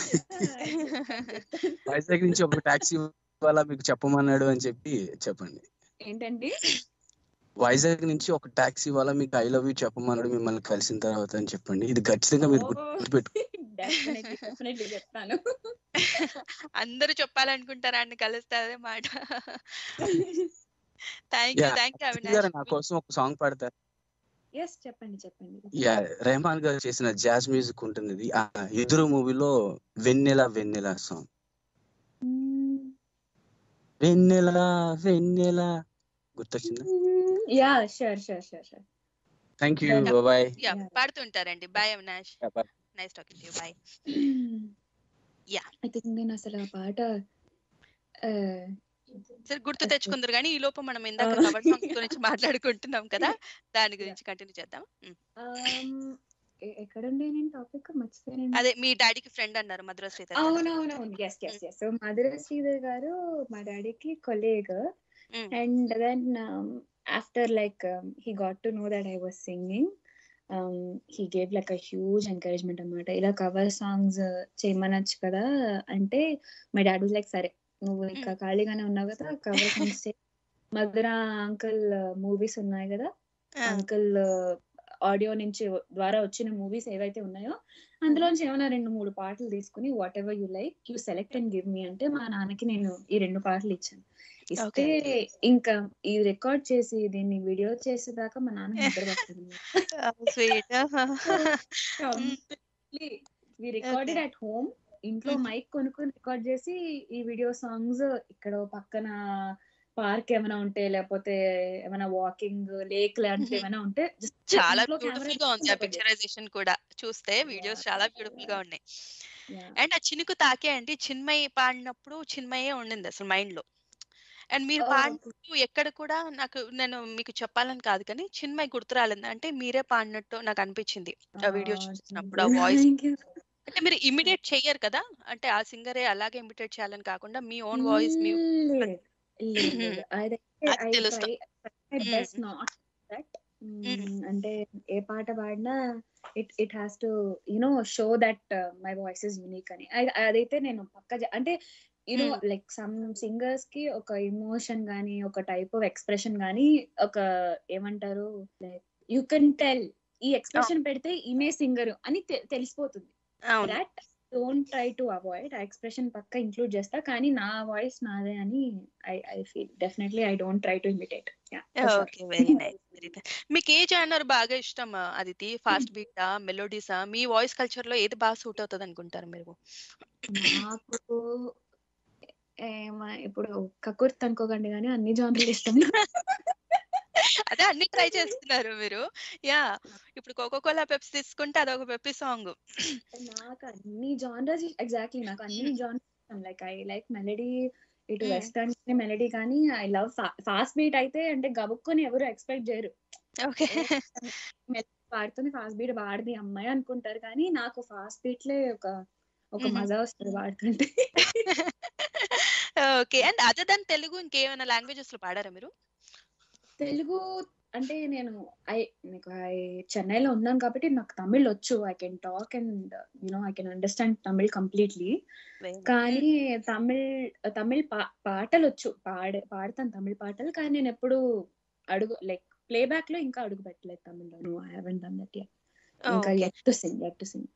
వైజాగ్ నుంచి ఒక టాక్సీ వాళ్ళ మీకు చెప్పమన్నాడు అని చెప్పి చెప్పండి ఏంటండి వైజాగ్ నుంచి ఒక టాక్సీ వాళ్ళ మీకు ఐ లవ్ యూ చెప్పమన్నాడు మిమ్మల్ని కలిసిన తర్వాత అని చెప్పండి ఇది ఖచ్చితంగా మీరు గుర్తుపెట్టు డెఫినెట్లీ డెఫినెట్లీ చెప్తాను అందరూ చెప్పాలనుకుంటారా అండి కలిస్తే అదే మాట thank you Yeah, thank you Akshay గారు నా అవినాష్ కోసం ఒక సాంగ్ పాడతారు ఎస్ చెప్పండి చెప్పండి యా రెహమాన్ గారు చేసిన జాజ్ మ్యూజిక్ ఉంటుంది ఇది ఆ, ఎదురు మూవీలో వెన్నెల వెన్నెల సాంగ్ వెన్నెల వెన్నెల గుర్తొచ్చిందా yeah sure sure sure sure thank you bye yeah Yeah. పాడుతుంటారండి bye Avinash nice talking you bye Yeah. I think నేను అసలు ఆ పాట ఆ, సరే గుర్తు Okay. తెచ్చుకుందరు కానీ ఈ లోపు మనం ఇందాక Ah. కవర్ సాంగ్స్ గురించి మాట్లాడుకుంటున్నాం కదా దాని గురించి కంటిన్యూ చేద్దాం ఉమ్. um, ఎ- ఎక్కడుండే నేను టాపిక్ మర్చిపోయానండి అదే మీ డాడీకి ఫ్రెండ్ అన్నారు మధుర శ్రీధర్ కదా? అవునవునవును yes yes yes so Madhura Sridhar గారు మా డాడీకి colleague Mm. And then after like he got to know that I was singing he gave like a huge encouragement అనమాట ఇలా కవర్ సాంగ్స్ చేయమనొచ్చు కదా అంటే మై డాడ్ వాజ్ లైక్ సరే నువ్వు ఇంకా ఖాళీగానే ఉన్నావు కదా cover songs Madhura uncle movies ఉన్నాయి కదా ఆ, అంకుల్ ఆడియో నుంచి ద్వారా వచ్చిన మూవీస్ ఏవైతే ఉన్నాయో అందులోంచి ఏమైనా రెండు మూడు పాటలు తీసుకుని whatever you like you select and give me అంటే మా నాన్నకి నేను ఈ రెండు పాటలు ఇచ్చాను ఇస్తే ఇంకా ఈ రికార్డ్ చేసి దీన్ని వీడియో చేసేదాకా మా నాన్న నిద్ర పడుతుంది sweet. We recorded Okay. At home ఇంట్లో Mhm. మైక్ కొనుక్కొని రికార్డ్ చేసి ఈ వీడియో సాంగ్స్ ఇక్కడ ఓ పక్కన పార్క్ ఏమైనా ఉంటే లేకపోతే ఏమైనా వాకింగ్ లేక్ లాంటివి Mhm. ఏమైనా ఉంటే just చాలా ఇంట్లో బ్యూటిఫుల్ camera గా ఉంది ఆ record చేసి- పిక్చరైజేషన్ కూడా చూస్తే వీడియోస్ Yeah. చాలా బ్యూటిఫుల్ గా ఉన్నాయి Yeah. అండ్ ఆ చినుకు తాకే అండి చిన్మయి పాడినప్పుడు చిన్మయే ఉండింది అసలు మైండ్ లో అండ్ మీరు Oh. పాడినప్పుడు ఎక్కడ కూడా నాకు నేను మీకు చెప్పాలని కాదు కానీ చిన్మయి గుర్తు రాలేదు అంటే మీరే పాడినట్టు నాకు అనిపించింది ఆ వీడియో Ah, చూసినప్పుడు ఆ thank you. Voice Thank you. అంటే మీరు ఇమిడియేట్ చెయ్యరు కదా అంటే ఆ సింగరే అలాగే ఇమిడియేట్ చేయాలని కాకుండా మీ ఓన్ వాయిస్ మీ లేదు, లేదు, లేదు. అదైతే అది I తెలుస్తుంది. try- try my Mm. best not that. Mm, అంటే ఏ పాట పాడినా it it has to you know show that my voice is unique అని అది- అదైతే నేను పక్క అంటే you know Mm. Like some singers కి ఒక ఇమోషన్ గానీ ఒక టైప్ ఆఫ్ ఎక్స్ప్రెషన్ గానీ ఒక ఏమంటారు లైక్ యూ కెన్ టెల్ ఈ ఎక్స్ప్రెషన్ పెడితే ఈమె సింగర్ అని తె- తెలిసిపోతుంది అవును that don't try to avoid ఆ ఎక్స్ప్రెషన్ పక్క ఇంక్లూడ్ చేస్తా కానీ నా వాయిస్ నాదే అని I I feel definitely I don't try to imitate okay very nice very nice మీకు ఏ జానర్ బాగా ఇష్టం అదితి ఫాస్ట్ బీటా మెలోడీసా మీ వాయిస్ కల్చర్ లో ఏది బాగా సూట్ అవుతుంది అనుకుంటారు మీరు నాకు ఏమ- ఇప్పుడు కకుర్త్ అనుకోకండి కానీ అన్ని జానర్లు ఇష్టం అదే అన్ని ట్రై చేస్తున్నారు మీరు యా ఇప్పుడు కోకో కోలా పెప్స్ తీసుకుంటే అదొక పెప్పి సాంగ్ నాకు అన్ని జానర్స్ ఎగ్జాక్ట్లీ నాకు అన్ని జానర్స్ ఇష్టం లైక్ ఐ లైక్ మెలడీ ఇటు Mm. వెస్టర్న్ మెలడీ కానీ ఐ లవ్ ఫాస్ట్ బీట్ అయితే అంటే గబుక్కొని ఎవరు ఎక్స్పెక్ట్ చేయరు ఓకే పాడుతుంది ఫాస్ట్ బీట్ వాడిది అమ్మాయి అనుకుంటారు కానీ నాకు ఫాస్ట్ బీట్ లే ఒక ఒక Mhm. మజా వస్తుంది వాడుతుంటే okay and other than Telugu ఇంకేమైనా లాంగ్వేజెస్ లో పాడారా మీరు తెలుగు అంటే నేను ఐ మీకు ఐ చెన్నైలో ఉన్నాను కాబట్టి నాకు తమిళ్ వచ్చు I can talk and you know I can understand Tamil completely కానీ తమిళ్ తమిళ్ పా పాటలు వచ్చు పాడే పాడతాను తమిళ్ పాటలు కానీ నేను ఎప్పుడు అడుగు లైక్ ప్లేబ్యాక్ లో ఇంకా అడుగు పెట్టలేదు తమిళ్లో no I haven't done that ఇంకా okay yet to sing yet to sing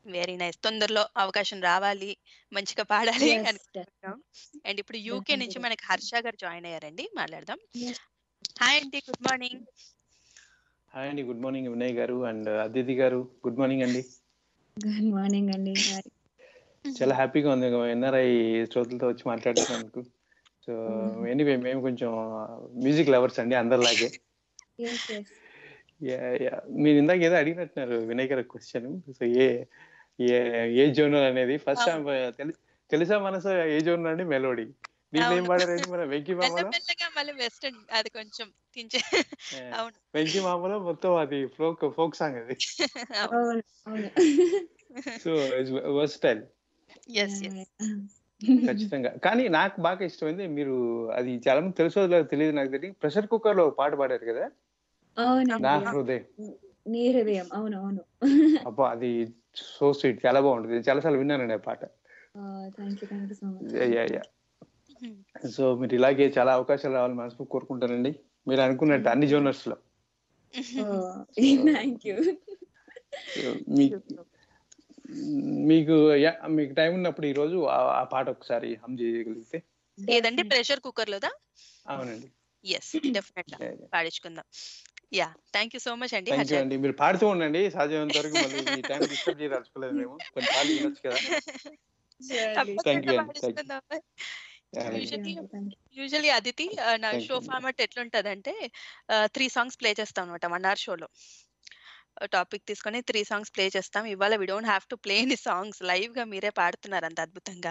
very nice తొందరలో అవకాశం రావాలి మంచిగా పాడాలి Yes, అనుకుంటున్నాం అండ్ ఇప్పుడు యూకే నుంచి Definitely. మనకి హర్ష గారు జాయిన్ అయ్యారండి మాట్లాడదాం Yes. హాయ్ అండి గుడ్ మార్నింగ్ హాయ్ అండి గుడ్ మార్నింగ్ వినయ్ గారు అండ్ అదితి గారు గుడ్ మార్నింగ్ అండి గుడ్ మార్నింగ్ అండి Hi. చాలా హ్యాపీగా ఉంది ఎన్ఆర్ఐ శ్రోతలతో వచ్చి మాట్లాడుతున్నందుకు సో Mhm. ఎనీవే మేము కొంచెం మ్యూజిక్ లవర్స్ అండి అందరిలాగే Yes, yes. Yeah, yeah. మీరు ఇందాక ఏదో అడిగినట్టున్నారు వినయ్ గారు క్వశ్చన్ సో ఏ ఏ ఏ జోనర్ అనేది ఫస్ట్ తెలుసా మనసు ఏ జోనర్ అండి మెలోడీ దీంట్లో ఏం అవును. పాడారండి మన వెంకీ మామలో మెల్లమెల్లగా మళ్ళీ వెస్టర్న్ అది కొంచెం తించే అవును వెంకీ మామలో మొత్తం అది ఫోక్ ఫోక్ సాంగ్ అది అవును అవును అవును సో వర్స్టైల్ ఎస్ ఎస్ ఖచ్చితంగా కానీ నాకు బాగా ఇష్టమైంది మీరు అది చాలా మంది తెలుసో లేదో తెలియదు నాకు తెలియదు ప్రెషర్ కుక్కర్ లో పాట పాడారు కదా నా అవునండి హృదయం నీ హృదయం అవును అవును అబ్బా అది సో స్వీట్ చాలా బాగుంటుంది చాలా సార్లు విన్నానండి ఆ పాట thank you thank you so much yeah yeah so మీరు ఇలాగే చాలా అవకాశాలు రావాలని మనసు కోరుకుంటానండి మీరు అనుకున్నట్టు అన్ని జోనర్స్ లో థ్యాంక్ యూ So, మీ- మీకు యా మీకు టైం ఉన్నప్పుడు ఈ రోజు ఆ- ఆ పాట ఒకసారి హమ్ చేయగలిగితే ఏదండి ప్రెషర్ కుక్కర్ లోదా అవునండి ఎస్ డెఫినెట్ గా పాడించుకుందాం yeah thank you so much అండి థ్యాంక్ హర్ష యూ అండి మీరు పాడుతూ ఉండండి సాధ్యమైనంత వరకు మళ్ళీ ఈ టైం డిస్టర్బ్ చేయదలుచుకోలేదు మేము కొన్ని పాటలు వినొచ్చు కదా Thank you అండి. Thank you. అలాగే. Usually- thank you usually Aditi ఆ, నా Thank షో you. ఫార్మాట్ ఎట్లుంటదంటే త్రీ సాంగ్స్ ప్లే చేస్తాం అనమాట వన్ అవర్ షోలో టాపిక్ తీసుకొని త్రీ సాంగ్స్ ప్లే చేస్తాం ఇవాళ we don't have to play any songs live గా మీరే పాడుతున్నారు అంత అద్భుతంగా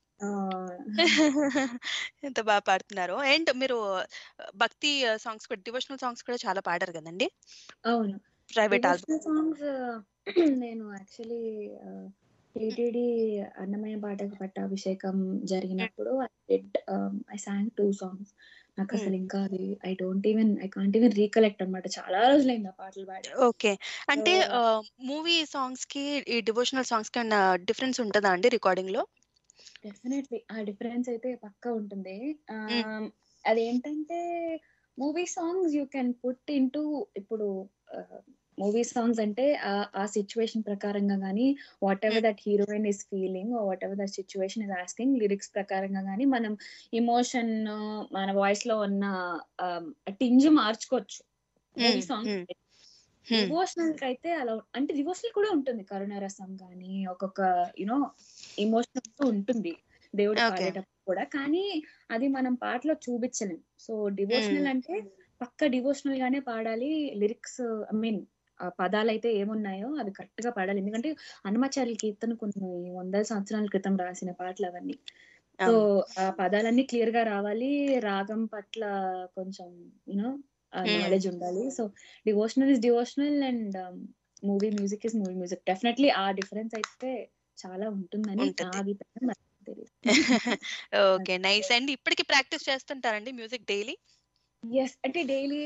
ఎంత బాగా పాడుతున్నారు అండ్ మీరు ఆ, భక్తి సాంగ్స్ కూడా డివోషనల్ సాంగ్స్ కూడా చాలా పాడారు కదండి అవును ప్రైవేట్ ఆల్బమ్ సాంగ్స్ నేను యాక్చువల్లీ టిటిడి అన్నమయ్య పాటకు పట్టాభిషేకం జరిగినప్పుడు ఐ సాంగ్ టూ సాంగ్స్ నాకు అసలు ఇంకా అది I don't even I can't even recollect అన్నమాట చాలా రోజులైంది ఆ పాటలు పాడి ఓకే అంటే So- మూవీ సాంగ్స్ కి ఈ డివోషనల్ సాంగ్స్ కి డిఫరెన్స్ ఉంటుందా అండి రికార్డింగ్ లో డెఫినెట్లీ ఆ డిఫరెన్స్ అయితే పక్కా ఉంటుంది Um, అదేంటంటే movie songs you can put into ఇప్పుడు మూవీ సాంగ్స్ అంటే ఆ- ఆ సిచ్యువేషన్ ప్రకారంగా కానీ whatever that heroine is feeling whatever that situation is asking lyrics ప్రకారంగా కానీ మనం ఇమోషన్ మన వాయిస్ లో ఉన్న టింజ్ మార్చుకోవచ్చు మూవీ సాంగ్ డివోషనల్ కి అయితే అలా ఉం- అంటే డివోషనల్ కూడా ఉంటుంది కరుణరసం కానీ ఒక్కొక్క యునో ఎమోషనల్ ఉంటుంది దేవుడు Okay. పాడేటప్పుడు కూడా కానీ అది మనం పాటలో చూపించలేం సో డివోషనల్ అంటే పక్క డివోషనల్ గానే పాడాలి లిరిక్స్ ఐ మీన్ పదాలు అయితే ఏమున్నాయో అవి కరెక్ట్ గా పాడాలి ఎందుకంటే హనుమాచార్య కీర్తన కొన్ని వందల సంవత్సరాల క్రితం రాసిన పాటలు అవన్నీ సో ఆ పదాలన్నీ క్లియర్ గా రావాలి రాగం పట్ల కొంచెం యూనో Hmm. నాలెడ్జ్ ఉండాలి so devotional is devotional and movie music is movie music definitely ఆ డిఫరెన్స్ అయితే చాలా ఉంటుందని నా ఉంటుంది. అభిప్రాయం నాకు తెలియదు ఓకే నైస్ అండ్ ఇప్పటికి ప్రాక్టీస్ చేస్తుంటారండి మ్యూజిక్ డైలీ ఎస్ అంటే డైలీ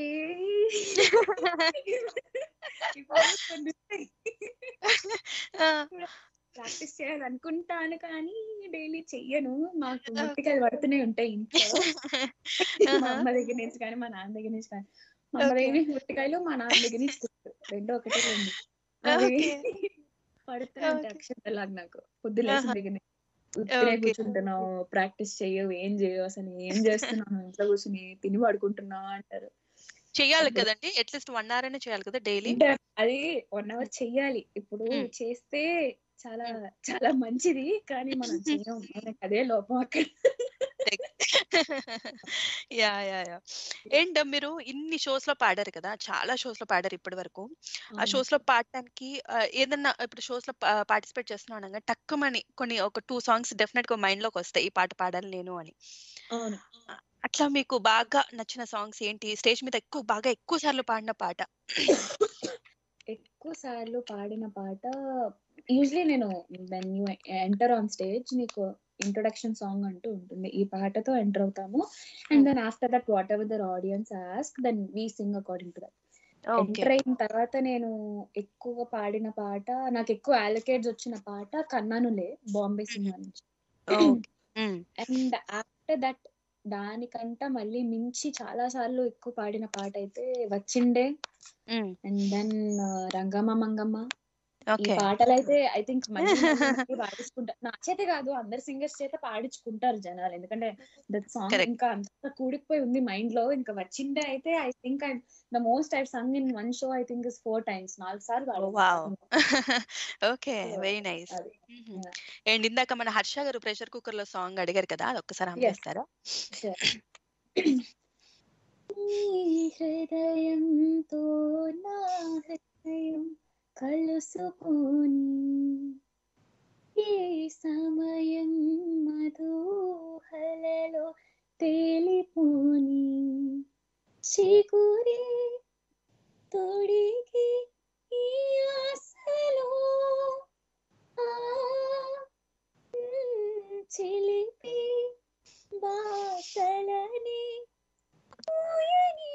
ప్రాక్టీస్ చేయాలనుకుంటాను కానీ డైలీ చెయ్యను మాకు ముట్టికాయలు పడుతూనే ఉంటాయి ఇంట్లో మా అమ్మ దగ్గర నుంచి కానీ మా నాన్న దగ్గర నుంచి కానీ మా అమ్మ దగ్గర నుంచి ముట్టికాయలు మా నాన్న దగ్గర నుంచి తిట్లు. రెండో ఒకటే రెండు అవి Okay. పడుతూనే ఉంటాయి Okay. అక్షంతలాగా నాకు పొద్దు లేచిన ఆహా. దగ్గర నుంచి. ఉత్తినే Okay. కూర్చుంటున్నావు ప్రాక్టీస్ చెయ్యవు ఏం చేయవు అసలు ఏం చేస్తున్నావు ఇంట్లో కూర్చుని తిని పడుకుంటున్నావు అంటారు చెయ్యాలి కదండి అట్లీస్ట్ వన్ అవర్ అయినా చేయాలి కదా డైలీ అంటే అది వన్ అవర్ చెయ్యాలి ఇప్పుడు Mm. చేస్తే చాలా చాలా మంచిది కానీ మనం చెయ్యం మనకి అదే లోపం అక్కడ యా యా యా అండ్ మీరు ఇన్ని షోస్ లో పాడారు కదా చాలా షోస్ లో పాడారు ఇప్పటి వరకు ఆ అవును. షోస్ లో పాడటానికి ఆ, ఏదన్నా ఇప్పుడు షోస్ లో పార్టిసిపేట్ చేస్తున్నాను అనగా టక్కుమని కొన్ని ఒక టూ సాంగ్స్ డెఫినెట్ గా మైండ్ లోకి వస్తాయి ఈ పాట పాడాలి నేను అని అవును అట్లా మీకు బాగా నచ్చిన సాంగ్స్ ఏంటి స్టేజ్ మీద ఎక్కువ బాగా ఎక్కువ సార్లు పాడిన పాట ఎక్కువ సార్లు పాడిన పాట యూజువలీ నేను when you enter on stage నీకు ఇంట్రొడక్షన్ సాంగ్ అంటూ ఉంటుంది ఈ పాటతో ఎంటర్ అవుతాము and then after that whatever there audience ask then we sing according to that okay enter అయిన తర్వాత నేను ఎక్కువ పాడిన పాట నాకు ఎక్కువ అలొకేట్స్ వచ్చిన పాట కన్నానులే బాంబే సినిమా నుంచి అండ్ ఆఫ్టర్ దట్ దానికంట మళ్ళీ మించి చాలా సార్లు ఎక్కువ పాడిన పాట అయితే వచ్చిండే అండ్ దెన్ రంగమ్మ మంగమ్మ ఈ ఓకే పాటలు అయితే ఐ థింక్ మళ్ళీ మళ్ళీ మళ్ళీ పాడించుకుంటారు నా చేత కాదు అందరు సింగర్స్ చేత పాడించుకుంటారు జనాలు ఎందుకంటే దట్ సాంగ్ Correct. ఇంకా అంత కూడిపోయి ఉంది మైండ్ లో ఇంకా వచ్చిందే అయితే I think I the most I sung in one show I think is four times నాలుగు సార్లు వావ్ పాడాను ఓకే So, వెరీ నైస్ అది Yeah. అండ్ ఇందాక మన హర్ష గారు ప్రెషర్ కుక్కర్ లో సాంగ్ అడిగారు కదా అది ఒక్కసారి హమ్ Yes. చేస్తారా Sure. నీ హృదయంతో నా హృదయం కలుసుకొని ఈ సమయం మధుహలలో తేలిపోని చిగురి తొడిగి ఈ ఆశలో ఆ ఉమ్, చిలిపి బాసలని పూయని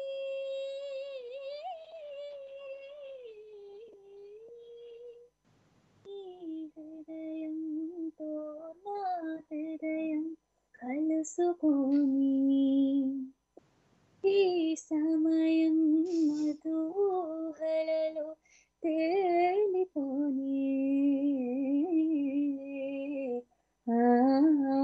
ఈ హృదయంతో నా హృదయం కలుసుకొని ఈ సమయం మధుహలలో తేలిపోని ఆ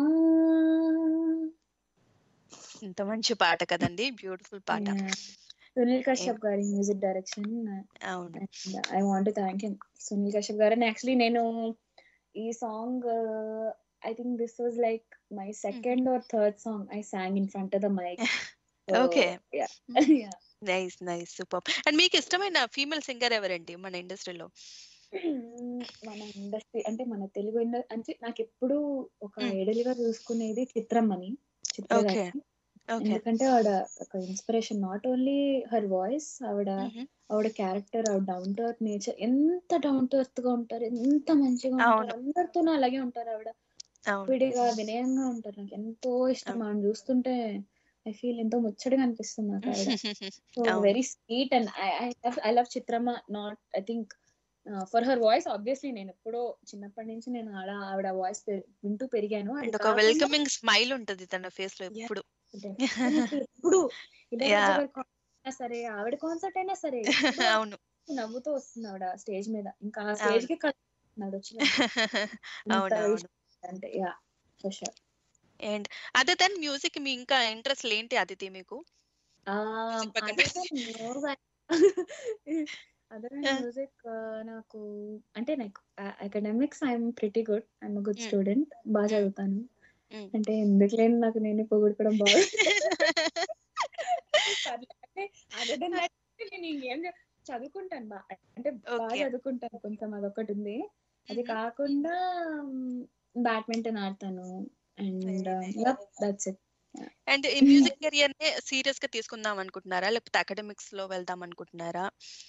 ఇంత మంచి పాట కదండి బ్యూటిఫుల్ పాట సునీల్ కశ్యప్ గారి మ్యూజిక్ డైరెక్షన్ అవును I want thank him Sunil Kashyap గారు యాక్చువల్లీ నేను ఈ song I think this was like my second or third song I sung in front of the mike Okay. Nice nice super and మీకు ఇష్టమైన female singer ఎవరండి మన ఇండస్ట్రీలో మన ఇండస్ట్రీ అంటే మన తెలుగు ఇండస్ట్రీ అంటే నాకు ఎప్పుడు ఒక Mm. ఐడల్ గా చూసుకునేది చిత్రం అని చిత్ర Okay. గారిని. ఓకే ఎందుకంటే ఆవిడ ఒక inspiration not only her voice ఆవిడ ఆవిడ క్యారెక్టర్ ఆవిడ డౌన్ టు ఎర్త్ నేచర్ ఎంత డౌన్ టు ఎర్త్ గా ఉంటారు ఎంత మంచిగా ఉంటారు అవును. అందరితోనూ అలాగే ఉంటారు ఆవిడ అవును విడిగా వినయంగా ఉంటారు నాకు ఎంతో ఇష్టం ఆవిడ చూస్తుంటే ఐ ఫీల్ ఎంతో ముచ్చటగా అనిపిస్తుంది నాకు ఆవిడ సో అవును. Very sweet and I love Chitramma not I think for her voice obviously నేను ఎప్పుడో చిన్నప్పటి నుంచి నేను అలా ఆవిడ వాయిస్ వింటూ పెరిగాను అది అండ్ ఒక కాకుండా వెల్కమింగ్ స్మైల్ ఉంటది తన ఫేస్ లో ఎప్పుడు definitely ఎప్పుడు ఇళయరాజా Yeah. గారి concert అయినా సరే ఆవిడ కాన్సర్ట్ అయినా సరే ఎప్పుడూ అవును నవ్వుతూ వస్తుంది ఆవిడ స్టేజ్ మీద ఇంకా ఆ స్టేజ్ కి కడుతున్నాడు వచ్చిన అవును అవును అంటే yeah for sure and other then music మీ ఇంకా ఇంట్రెస్ట్ ఏంటి అదితి మీకు Music పక్కన అదర్ Yeah. మ్యూజిక్ నాకు అంటే నాకు academics I'm pretty good I'm good Mm. Student బాగా Mm. చదువుతాను Mm. అంటే ఎందుకు లేని నాకు నేనే పొగుడుకోవడం బాగా అంటే అదర్ దెన్ నేను ఇంకేం చే- చదువుకుంటాను బా అంటే బాగా Okay. చదువుకుంటాను కొంచెం అదొకటి ఉంది అది Mhm. కాకుండా బ్యాడ్మింటన్ ఆడతాను and Very nice. That's it and ఈ మ్యూజిక్ కెరియర్ నే సీరియస్ గా తీసుకుందాం అనుకుంటున్నారా లేకపోతే అకాడమిక్స్ లో వెళ్దాం అనుకుంటున్నారా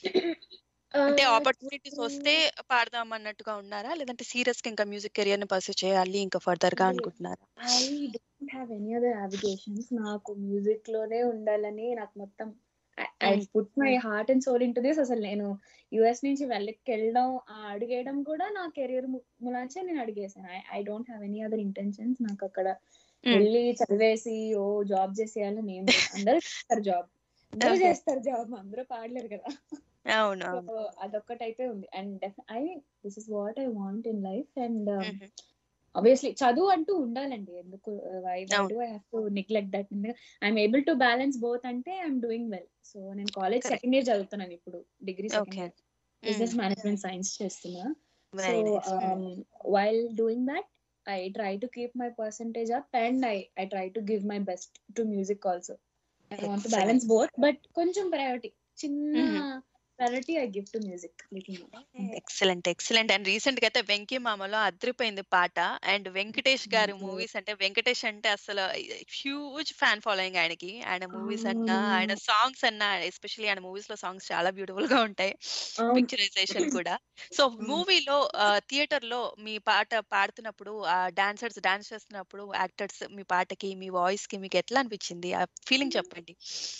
అంటే ఆపర్చునిటీస్ వస్తే పాడదాం అన్నట్టుగా ఉన్నారా లేదంటే సీరియస్ గా ఇంకా మ్యూజిక్ కెరియర్ ని పర్సూ చేయాలి ఇంకా ఫర్దర్ గా లేదు. అనుకుంటున్నారా I don't have any other obligations నాకు మ్యూజిక్ లోనే ఉండాలని నాకు మొత్తం I Mm. Put my heart and soul into this అసలు నేను యుఎస్ నుంచి వెళ్ళకి వెళ్ళడం ఆ అడిగేయడం కూడా నా కెరియర్ ములాంచే నేను అడిగేసాను I don't have any other intentions నాకు అక్కడ Mm. వెళ్ళి చదివేసి ఓ జాబ్ చేసేయాలని ఏం లేదు. అందరూ చేస్తారు జాబ్ అందరూ Okay. చేస్తారు జాబ్ అందరూ పాడలేరు కదా అవును సో అవును అదొక్కటైతే ఉంది and I this is what I want in life and Mhm. Obviously చదువు అంటూ ఉండాలండి ఎందుకు ఐ అవును. Do I have to neglect that I'm able to balance both అంటే ఐఎమ్ డూయింగ్ వెల్ సో నేను కాలేజ్ Correct. సెకండ్ ఇయర్ చదువుతున్నాను ఇప్పుడు degree second Okay. Year business management science చేస్తున్నా so very nice while doing that I try to keep my percentage up and I I try to give my best to music also I want to Excellent. Balance both but కొంచెం priority చిన్న Mhm. Priority I give to music little excellent excellent and recent గా అయితే వెంకీ మామలో అదిరిపోయింది పాట and Venkatesh గారి Thank you. Movies అంటే వెంకటేష్ అంటే అసలు హ్యూజ్ ఫ్యాన్ ఫాలోయింగ్ ఆయనకి ఆయన మూవీస్ అన్నా ఆయన అవును. సాంగ్స్ అన్నా ఎస్పెషల్లీ ఆయన మూవీస్ లో సాంగ్స్ చాలా బ్యూటిఫుల్ గా ఉంటాయి అవును. పిక్చరైజేషన్ కూడా సో మూవీలో థియేటర్ లో మీ పాట పాడుతున్నప్పుడు ఆ డాన్సర్స్ డాన్స్ చేస్తున్నప్పుడు యాక్టర్స్ మీ పాటకి మీ వాయిస్ కి మీకు ఎట్లా అనిపించింది ఆ ఫీలింగ్ చెప్పండి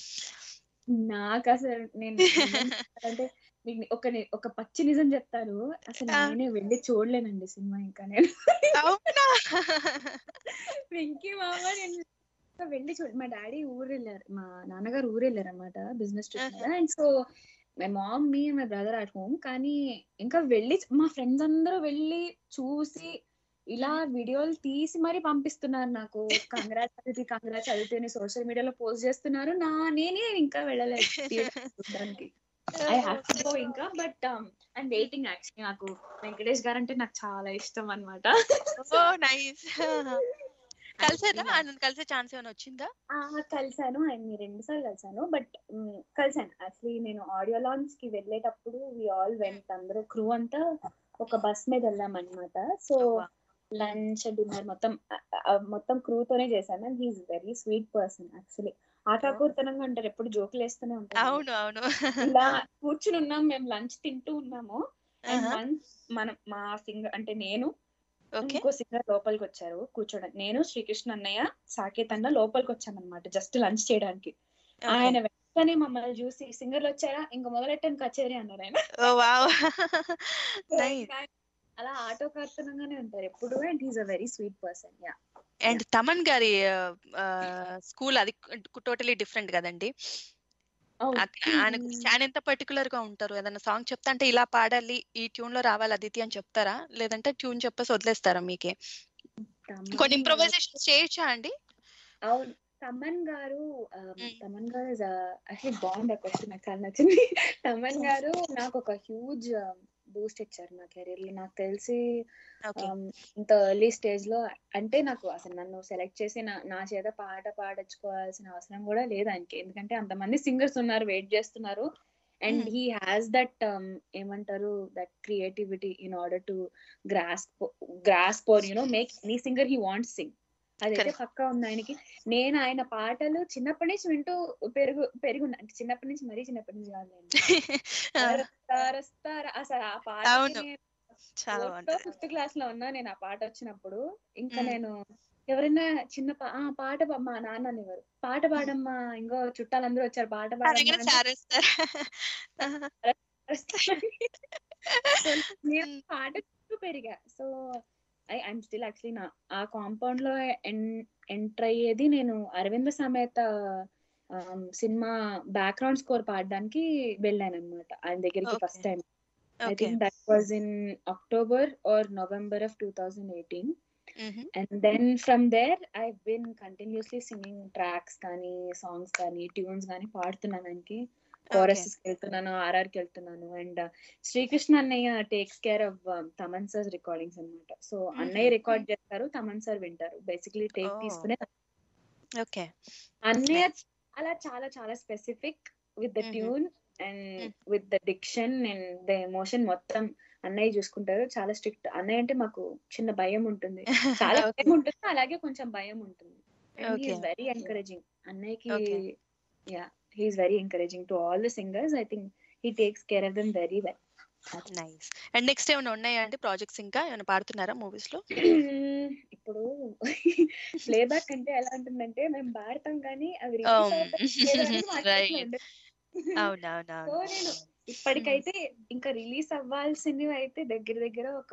నాకు అసలు నేను నిజం చెప్పాలంటే మీకు ఒక ని- ఒక పచ్చి నిజం చెప్తాను అసలు ఆ. నేనే వెళ్ళి చూడలేనండి సినిమా ఇంకా నేను అవునా వెంకీ మామ నేను ఇంకా వెళ్ళి చూడ మా డాడీ ఊరు వెళ్ళారు మా నాన్నగారు ఊరు వెళ్ళారు అనమాట బిజినెస్ ట్రిప్ మీద and so my mom me my brother at home కానీ ఇంకా వెళ్ళి మా ఫ్రెండ్స్ అందరూ వెళ్ళి చూసి ఇలా వీడియోలు తీసి మరి పంపిస్తున్నారు నాకు కంగ్రాట్స్ చదివి కంగ్రాట్స్ చదివితే సోషల్ మీడియాలో పోస్ట్ చేస్తున్నారు నా నేనే ఇంకా వెళ్ళలేదు theatre చూడడానికి ఐ హావ్ టు గో ఇంకా బట్ అండ్ వెయిటింగ్ యాక్చువల్లీ నాకు వెంకటేష్ గారు అంటే నాకు చాలా ఇష్టం అన్నమాట ఓ నైస్ కలిసారా ఆయన కలిసే ఛాన్స్ ఏమైనా వచ్చిందా ఆ కలిసాను ఆయన్ని రెండు సార్లు కలిసాను బట్ కలిసాను యాక్చువల్లీ నేను ఆడియో లాంచ్ కి వెళ్ళేటప్పుడు వి ఆల్ వెంట్ అందరూ క్రూ అంతా ఒక బస్ మీద వెళ్ళాం అనమాట so Oh, wow. Lunch dinner మొత్తం ఆ, ఆ, మొత్తం క్రూ తోనే చేశాను and he's very sweet person actually ఆటాకూర్తనంగా అంటారు ఎప్పుడు జోకులు వేస్తూనే ఉంటారు అవును అవును ఇలా కూర్చుని ఉన్నాం మేము లంచ్ తింటూ ఉన్నాము అండ్ ఆహా. వన్స్ మనం మా సింగర్ అంటే నేను ఓకే ఇంకో సింగర్ లోపలికి వచ్చారు కూర్చోడానికి నేను శ్రీకృష్ణ అన్నయ్య సాకేత్ అన్న లోపలికి వచ్చామన్నమాట జస్ట్ లంచ్ చేయడానికి ఆయన వెంటనే మమ్మల్ని చూసి సింగర్లు వచ్చారా ఇంకా మొదలెట్టాను కచేరీ అన్నారు ఆయన ఓ వావ్ So, నైస్ ఇంకా అలా ఆటో కార్తనంగానే ఉంటారు ఎప్పుడు and he's a very sweet person yeah and Thaman గారి స్కూల్ అది టోటలీ డిఫరెంట్ కదండి అక్- ఆయన గురించి ఆయన ఎంత పర్టికులర్ గా ఉంటారు ఏదైనా సాంగ్ చెప్తా అంటే ఇలా పాడాలి ఈ ట్యూన్ లో రావాలి అదితి అని చెప్తారా లేదంటే ట్యూన్ చెప్పేసి వదిలేస్తారా మీకే కొన్ని ఇంప్రొవైజేషన్ చేయొచ్చా అండి అవును తమన్ గారు ఆ, Mm. తమన్ గారు యాక్చువల్లీ బాగుంది ఆ క్వశ్చన్ నాకు చాలా నచ్చింది తమన్ గారు నాకు ఒక హ్యూజ్ బూస్ట్ ఇచ్చారు నా కెరీర్ లో నాకు తెలిసి ఓకే um, ఇంత ఎర్లీ స్టేజ్ లో అంటే నాకు అసలు నన్ను సెలెక్ట్ చేసి నా నా చేత పాట పాడించుకోవాల్సిన అవసరం కూడా లేదు ఆయనకి ఎందుకంటే అంతమంది సింగర్స్ ఉన్నారు వెయిట్ చేస్తున్నారు and Mhm. He has that ఏమంటారు that creativity in order to grass grass for you know make any singer he want sing అదైతే Correct. పక్కా ఉంది ఆయనకి నేను ఆయన పాటలు చిన్నప్పటి నుంచి వింటూ పెరుగు పెరుగున్నా అంటే చిన్నప్పటి నుంచి మరీ చిన్నప్పటి నుంచి కాదు నేను రస్తారా అసలు ఆ పాట అవును. చాలా బాగుంటది ఫిఫ్త్ క్లాస్ లో ఉన్నా నేను ఆ పాట వచ్చినప్పుడు ఇంకా మ్మ్. నేను ఎవరైనా చిన్న పా- ఆ పాట పా- మా నాన్న అనేవారు పాట పాడమ్మా ఇంకో చుట్టాలందరూ వచ్చారు పాట అలాగే పాడమ్మా అంటే సారేస్తారు అరుస్తారని. So, నేను పాట వింటూ పెరిగా so I I'm still actually నా ఆ కాంపౌండ్ లో ఎంటర్ అయ్యేది నేను అరవింద సమేత ఆమ్, సినిమా బ్యాక్గ్రౌండ్ స్కోర్ పాడడానికి వెళ్ళాను అనమాట ఆయన దగ్గరికి Okay. First time I okay think that was in October or November of two thousand eighteen and then from there I been continuously singing tracks కానీ సాంగ్స్ కానీ ట్యూన్స్ కానీ పాడుతున్నాను ఆయనకి కోరస్ కి వెళ్తున్నాను ఆర్ఆర్ కి వెళ్తున్నాను అండ్ శ్రీకృష్ణ అన్నయ్య takes care of Thaman sir recordings అన్నమాట సో అన్నయ్య రికార్డ్ చేస్తారు తమన్ సార్ వింటారు బేసిక్లీ టేక్ Oh. తీసుకునే ఓకే అన్నయ్య అలా చాలా చాలా specific with the Mhm. Tune and Mm. With the diction and the emotion మొత్తం అన్నయ్య చూసుకుంటారు చాలా స్ట్రిక్ట్ అన్నయ్య అంటే మాకు చిన్న భయం ఉంటుంది చాలా భయం ఉంటుంది అలాగే కొంచెం భయం ఉంటుంది Okay. వెరీ ఎంకరేజింగ్ అన్నయ్యకి Okay. Yeah he's very encouraging to all the singers I think he takes care of them very well nice and next ఏమైనా ఉన్నాయా అండి ప్రాజెక్ట్స్ ఇంకా ఏమైనా పాడుతున్నారా మూవీస్ లో ఇప్పుడు ప్లేబ్యాక్ అంటే ఎలా ఉంటుందంటే మేము పాడతాం కానీ అవి Um, release అవుతాయో లేదో అనేది మాకు right. తెలియదు. సో అవునవునవును నేను ఇప్పటికైతే ఇంకా రిలీజ్ అవ్వాల్సినవి అయితే దగ్గర దగ్గర ఒక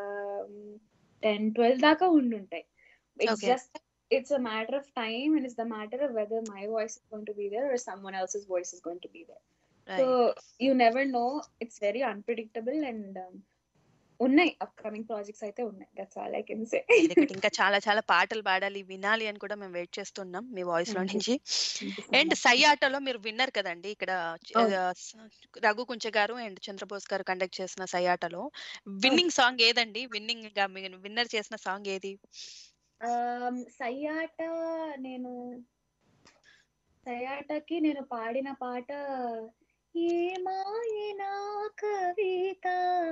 టెన్ ట్వెల్వ్ దాకా ఉండుంటాయి it's Okay. Just it's a matter of time and it's the matter of whether my voice is going to be there or someone else's voice is going to be there so you never know it's very unpredictable and ఉన్నాయి upcoming projects అయితే ఉన్నాయి that's all I can say ఇంకా చాలా చాలా పాటలు పాడాలి వినాలి అని కూడా మేము వెయిట్ చేస్తున్నాం మీ వాయిస్ లో Thank you. నుంచి అండ్ సై ఆటోలో మీరు విన్నర్ కదండి ఇక్కడ అవును. ఆ, స- రఘు కుంచ గారు అండ్ చంద్రబోస్ గారు కండక్ట్ చేసిన సై ఆటలో విన్నింగ్ సాంగ్ ఏదండి విన్నింగ్ గా మీరు విన్నర్ చేసిన సాంగ్ ఏది సయ్యాట నేను సయ్యాటకి నేను పాడిన పాట ఏమాయినా కవిత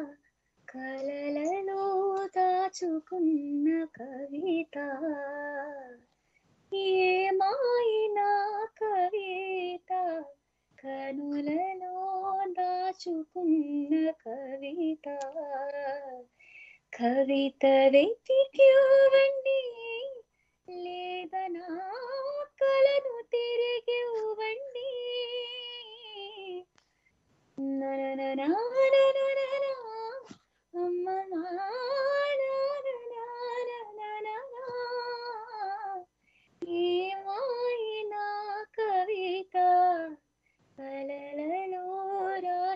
కలలలో దాచుకున్న కవిత ఏమాయినా కవిత కనులలో దాచుకున్న కవిత కవిత వెతికివ్వండి లేదనా కలను తిరిగివ్వండి ననననననననన, అమ్మ నాననననననన. ఏమాయినా కవిత కలలలో రా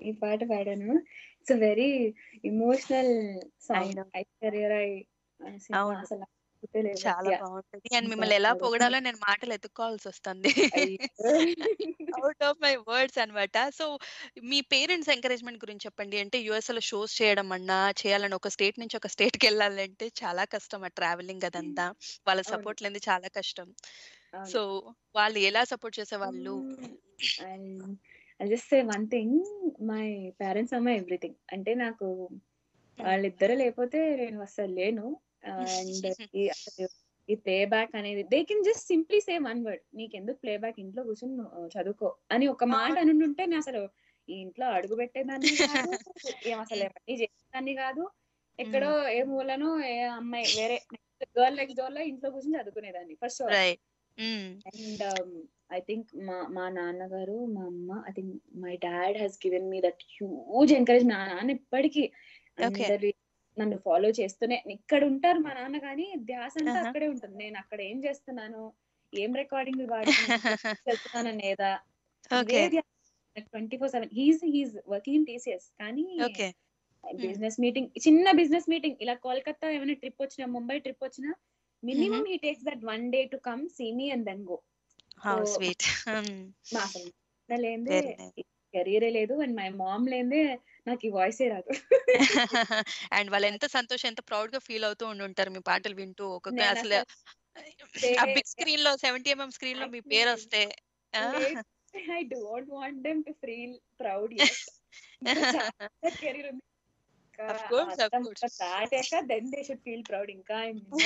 ఈ పాట పాడాను it's very emotional song know. Aishwarya Rai cinema అవును. అసలు నాకు గుర్తులేదు. చాలా Yeah. బాగుంటది అండ్ ఇంకా మిమ్మల్ని ఎలా పాడుతుంది. పొగడాలో నేను మాటలు ఎత్తుక్కోవాల్సి వస్తుంది అవుట్ ఆఫ్ మై వర్డ్స్ అన్నమాట సో మీ పేరెంట్స్ ఎంకరేజ్మెంట్ గురించి చెప్పండి అంటే యుఎస్ లో షోస్ చేయడం అన్నా చేయాలని ఒక స్టేట్ నుంచి ఒక స్టేట్ కి వెళ్ళాలంటే చాలా కష్టం ఆ ట్రావెలింగ్ అదంతా వాళ్ళ అవును. సపోర్ట్ లేని చాలా కష్టం అవును. సో వాళ్ళు ఎలా సపోర్ట్ చేసేవాళ్ళు and I just say one thing my parents are my everything అంటే నాకు వాళ్ళిద్దరు లేకపోతే నేను అసలు లేను అండ్ ఈ అసలు ఈ ప్లే బ్యాక్ అనేది they can just simply say one word నీకు ఎందుకు ప్లే బ్యాక్ ఇంట్లో కూర్చొని నువ్వు చదువుకో అని ఒక మాట అనుంటే నేను అసలు ఈ ఇంట్లో అడుగు పెట్టేదాన్ని కాదు ఏం అసలు ఎవరిని చేసేదాన్ని కాదు ఎక్కడో ఏ మూలను ఏ అమ్మాయి వేరే గర్ల్ నెక్స్ట్ డోర్ లో ఇంట్లో కూర్చొని చదువుకునేదాన్ని first right and I think మా మా నాన్నగారు మా అమ్మ I think my dad has given me that huge encourage మా నాన్న ఇప్పటికీ Okay. అందరి నన్ను ఫాలో చేస్తూనే ఇక్కడ ఉంటారు మా నాన్న కానీ ధ్యాస అంతా Uh-huh. అక్కడే ఉంటుంది నేను అక్కడ ఏం చేస్తున్నాను ఏం రికార్డింగ్ వాడుతున్నాను లేదా okay twenty four seven he's he's working in TCS కానీ ఓకే బిజినెస్ మీటింగ్ చిన్న బిజినెస్ మీటింగ్ ఇలా కోల్కతా ఏమైనా ట్రిప్ వచ్చినా ముంబై ట్రిప్ వచ్చినా minimum he takes that one day to come see me and then go how So, sweet మా అసలు నాన్న లేనిదే Very nice. కెరీరే లేదు అండ్ మై మామ్ లేనిదే నాకు ఈ వాయిసే రాదు అండ్ వాళ్ళు ఎంత సంతోషం ఎంత ప్రౌడ్ గా ఫీల్ అవుతూ ఉండుంటారు మీ పాటలు వింటూ ఒక్కొక్క నేను అసలు they- ఆ బిగ్ స్క్రీన్ లో సెవెంటీ ఎంఎం స్క్రీన్ లో మీ పేరు వస్తే ఆ, I don't want them to feel proud career ఉంది Of course, of course. దాటాక then they should feel proud ఇంకా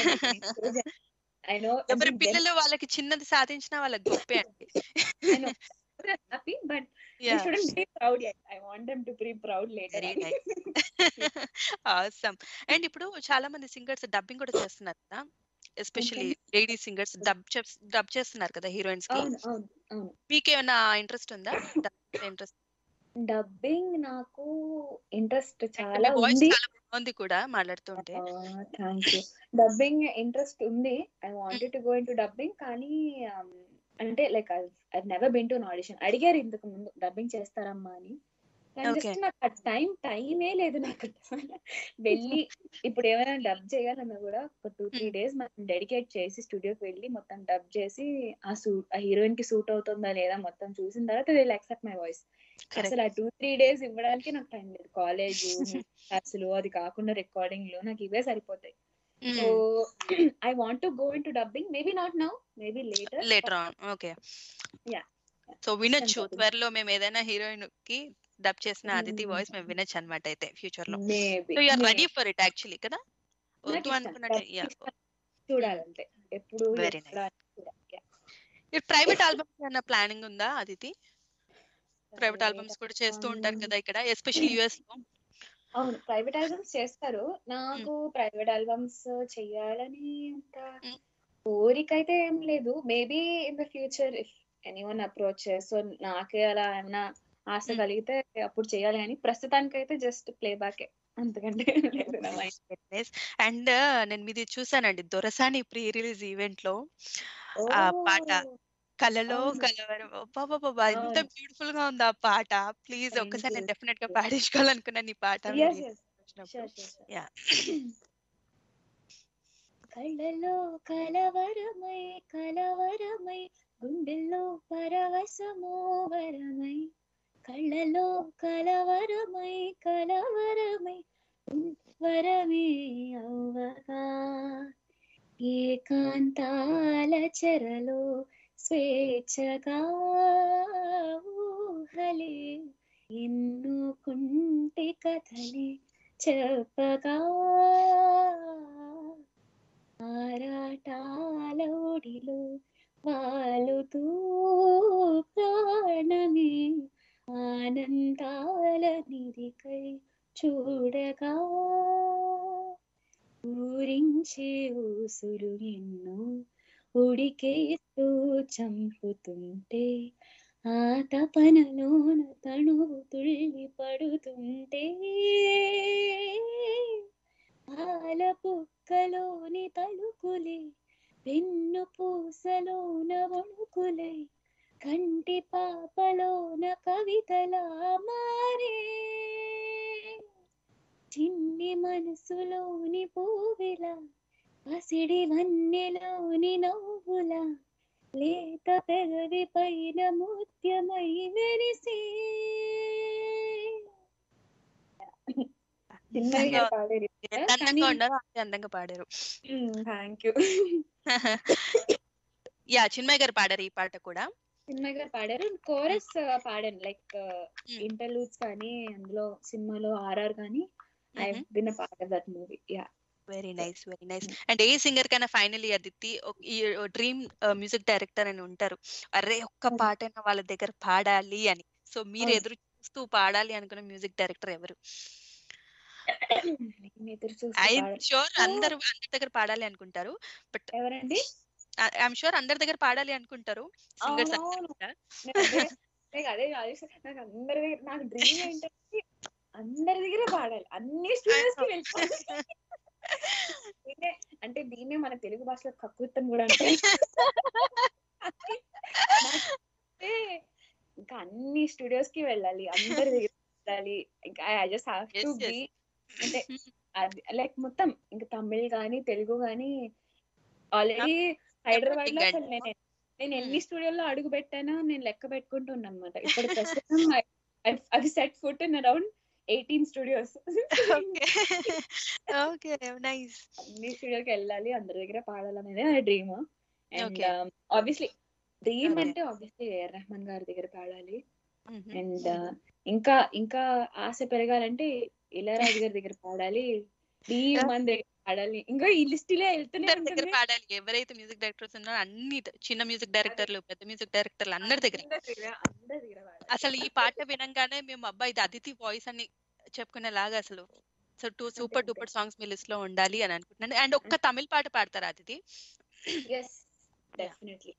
ఐ నో ఎవరి పిల్లలు వాళ్ళకి చిన్నది సాధించినా వాళ్ళకి గొప్పే అండి happy but they Yeah. Shouldn't be proud yet I want them to be proud later Very nice. Awesome and ఇప్పుడు చాలా మంది సింగర్స్ డబ్బింగ్ కూడా చేస్తున్నారు కదా especially lady singers dub dub చేస్తున్నారు కదా హీరోయిన్స్ కి అవును అవును అవును మీకేమైనా ఇంట్రెస్ట్ ఉందా ఇంట్రెస్ట్ డబ్బింగ్ నాకు ఇంట్రెస్ట్ చాలా వాయిస్ ఉంది చాలా బాగుంది కూడా మాట్లాడుతుంటే థ్యాంక్ యూ డబ్బింగ్ ఇంట్రెస్ట్ ఉంది I wanted to go in to dubbing కానీ um, అంటే like I never been to audition అడిగారు ఇంతకు ముందు డబ్బింగ్ చేస్తారమ్మా అని కానీ Okay. జస్ట్ నాకు ఆ టైం టైమే లేదు నాకు వెళ్ళి ఇప్పుడు ఏమైనా డబ్ చేయాలన్నా కూడా ఒక టూ త్రీ డేస్ మనం డెడికేట్ చేసి స్టూడియోకి వెళ్ళి మొత్తం డబ్ చేసి ఆ సూట్ ఆ హీరోయిన్ కి సూట్ అవుతుందా లేదా మొత్తం చూసిన తర్వాత విల్ యాక్సెప్ట్ మై వాయిస్ అసలు ఆ టూ త్రీ డేస్ ఇవ్వడానికి నాకు టైం లేదు కాలేజ్ క్లాసులు అది కాకుండా రికార్డింగ్లు నాకు ఇవే సరిపోతాయి so I want to go in to dubbing maybe not now maybe later later on okay Yeah. So వినొచ్చు Something. త్వరలో మేము ఏదైనా హీరోయిన్ కి డబ్ చేసిన అదితి Hmm. వాయిస్ మేము వినొచ్చు అనమాట అయితే ఫ్యూచర్ లో maybe so you're ready for it actually కదా వద్దు అనుకున్నట్టే యా చూడాలంటే ఎప్పుడు Very ఎక్కడ అని చూడాలి. Yeah. మీరు ప్రైవేట్ ఆల్బమ్స్ అన్న ప్లానింగ్ ఉందా అదితి ప్రైవేట్ ఆల్బమ్స్ కూడా చేస్తూ ఉంటారు album. కదా ఇక్కడ ఎస్పెషల్లీ యుఎస్ లో అవును ప్రైవేట్ ఆల్బమ్స్ చేస్తారు నాకు ప్రైవేట్ ఆల్బమ్స్ చెయ్యాలని అంత Mm. కోరిక అయితే ఏం లేదు maybe in the future if anyone approach so నాకే అలా ఏమైనా ఆశ Mm. కలిగితే అప్పుడు చేయాలి అని ప్రస్తుతానికైతే జస్ట్ ప్లే బ్యాక్ అంతకంటే ఏం లేదు నా mind. అండ్ నేను మీది చూసానండి దొరసాని ప్రీ రిలీజ్ ఈవెంట్ లో ఆ పాట Oh, కలలో అవును. కలవరం బాబా ఎంత అవును. బ్యూటిఫుల్ గా ఉంది ఆ పాట ప్లీజ్ Thank ఒక్కసారి నేను you. డెఫినెట్ గా పాడించుకోవాలనుకున్నాను ఈ పాట yes, మీరు yes. వచ్చినప్పుడు. Sure, sure, sure. Yeah. కళ్ళలో కలవరమై కలవరమై గుండెల్లో పరవశమో వరమై కళ్ళలో కలవరమై కలవరమై వరమే అవ్వగా ఏకాంతాల చెరలో స్వేచ్ఛగా ఊహలే ఎన్నుకుంటే కథలే చెప్పగా ఆరాటాల ఒడిలో వాలుతూ ప్రాణమే ఆనందాల నిరికై చూడగా ఊరించే ఊసులు ఎన్నో ఉడికేస్తూ చంపుతుంటే ఆ తపనలోన తణువు తుళ్ళి పడుతుంటే పాల పుక్కలోని తలుకులే పెన్ను పూసలోన వణుకులై కంటి పాపలోన కవితలా మారే చిన్ని మనసులోని పూవిలా పసిడి వన్నెలోని నవ్వులా లేత పెదవి పైన ముత్యమై మెరిసే చిన్నగా పాడారు ఎంత అందంగా ఉన్నారో అంతే అందంగా పాడారు థ్యాంక్ యూ యా చిన్మయ్ గారు పాడారు ఈ పాట కూడా చిన్నగా గారు పాడారు కోరస్ పాడాను లైక్ ఇంటర్లూడ్స్ కానీ అందులో సినిమాలో ఆర్ఆర్ కానీ I Mhm. Been part of that movie ya very nice very nice and a singer కైనా ఫైనలీ అదితి ఒక- ఈ డ్రీమ్ మ్యూజిక్ డైరెక్టర్ అని ఉంటారు అరే ఒక్క Hmm. పాటైనా వాళ్ళ దగ్గర పాడాలి అని సో మీరు అవును. ఎదురు చూస్తూ పాడాలి అనుకున్న మ్యూజిక్ డైరెక్టర్ ఎవరు నేను ఎదురు చూస్తూ ఐఎమ్ పాడాను. Sure Oh. అందరు అందరి దగ్గర పాడాలి అనుకుంటారు బట్ ఎవరండి ఐఎమ్ షూర్ అందరి దగ్గర పాడాలి అనుకుంటారు సింగర్స్ అవునవును. నేను అదే నాకు అదే ఆలోచిస్తా నాకు అందరి దగ్గర నాకు డ్రీమ్ ఏంటంటే అందరి దగ్గర పాడాలి అన్ని స్టూడియోస్ కి వెళ్ళిపోవాలి దీన్నే- అంటే దీన్నే మన తెలుగు భాషలో కక్కుర్తం కూడా అంటే ఇంకా అన్ని స్టూడియోస్ కి వెళ్ళాలి అందరి దగ్గర వెళ్ళాలి ఇంకా I just have to Yes, yes. Be అంటే అది లైక్ మొత్తం ఇంకా తమిళ్ గానీ తెలుగు గానీ ఆల్రెడీ హైదరాబాద్ లో Everything అసలు నేను నేను ఎన్ని Hmm. స్టూడియోలో అడుగు పెట్టానో నేను లెక్క పెట్టుకుంటున్నాను అనమాట ఇప్పుడు ప్రస్తుతం అది set foot in around eighteen studios okay nice అన్ని స్టూడియోకి వెళ్ళాలి అందరి దగ్గర పాడాలనేది నా dream and Okay. Obviously dream Okay. అంటే ఆబ్వియస్లీ ఏఆర్ రెహమాన్ గారి దగ్గర పాడాలి అండ్ ఇంకా ఇంకా ఆశ పెరగాలంటే ఇళయరాజు గారి దగ్గర పాడాలి డి మన దగ్గర పాడాలి ఇంకా ఈ లిస్ట్ లో వెళ్తూనే అందరి దగ్గర ఉంటుంది పాడాలి ఎవరైతే మ్యూజిక్ డైరెక్టర్స్ ఉన్నారో అన్ని ద- చిన్న మ్యూజిక్ డైరెక్టర్లు పెద్ద మ్యూజిక్ డైరెక్టర్లు అందరి దగ్గర అందరి దగ్గర అందరి దగ్గర పాడాలి అసలు ఈ పాట వినంగానే మేము అబ్బాయి ఇది అదితి వాయిస్ అని చెప్పుకునేలాగా అసలు సో టూ సూపర్ అంతే. డూపర్ సాంగ్స్ మీ లిస్ట్ లో ఉండాలి అని అనుకుంటున్నాను అండ్ ఒక్క తమిళ పాట పాడతారా అదితి ఎస్ డెఫినెట్లీ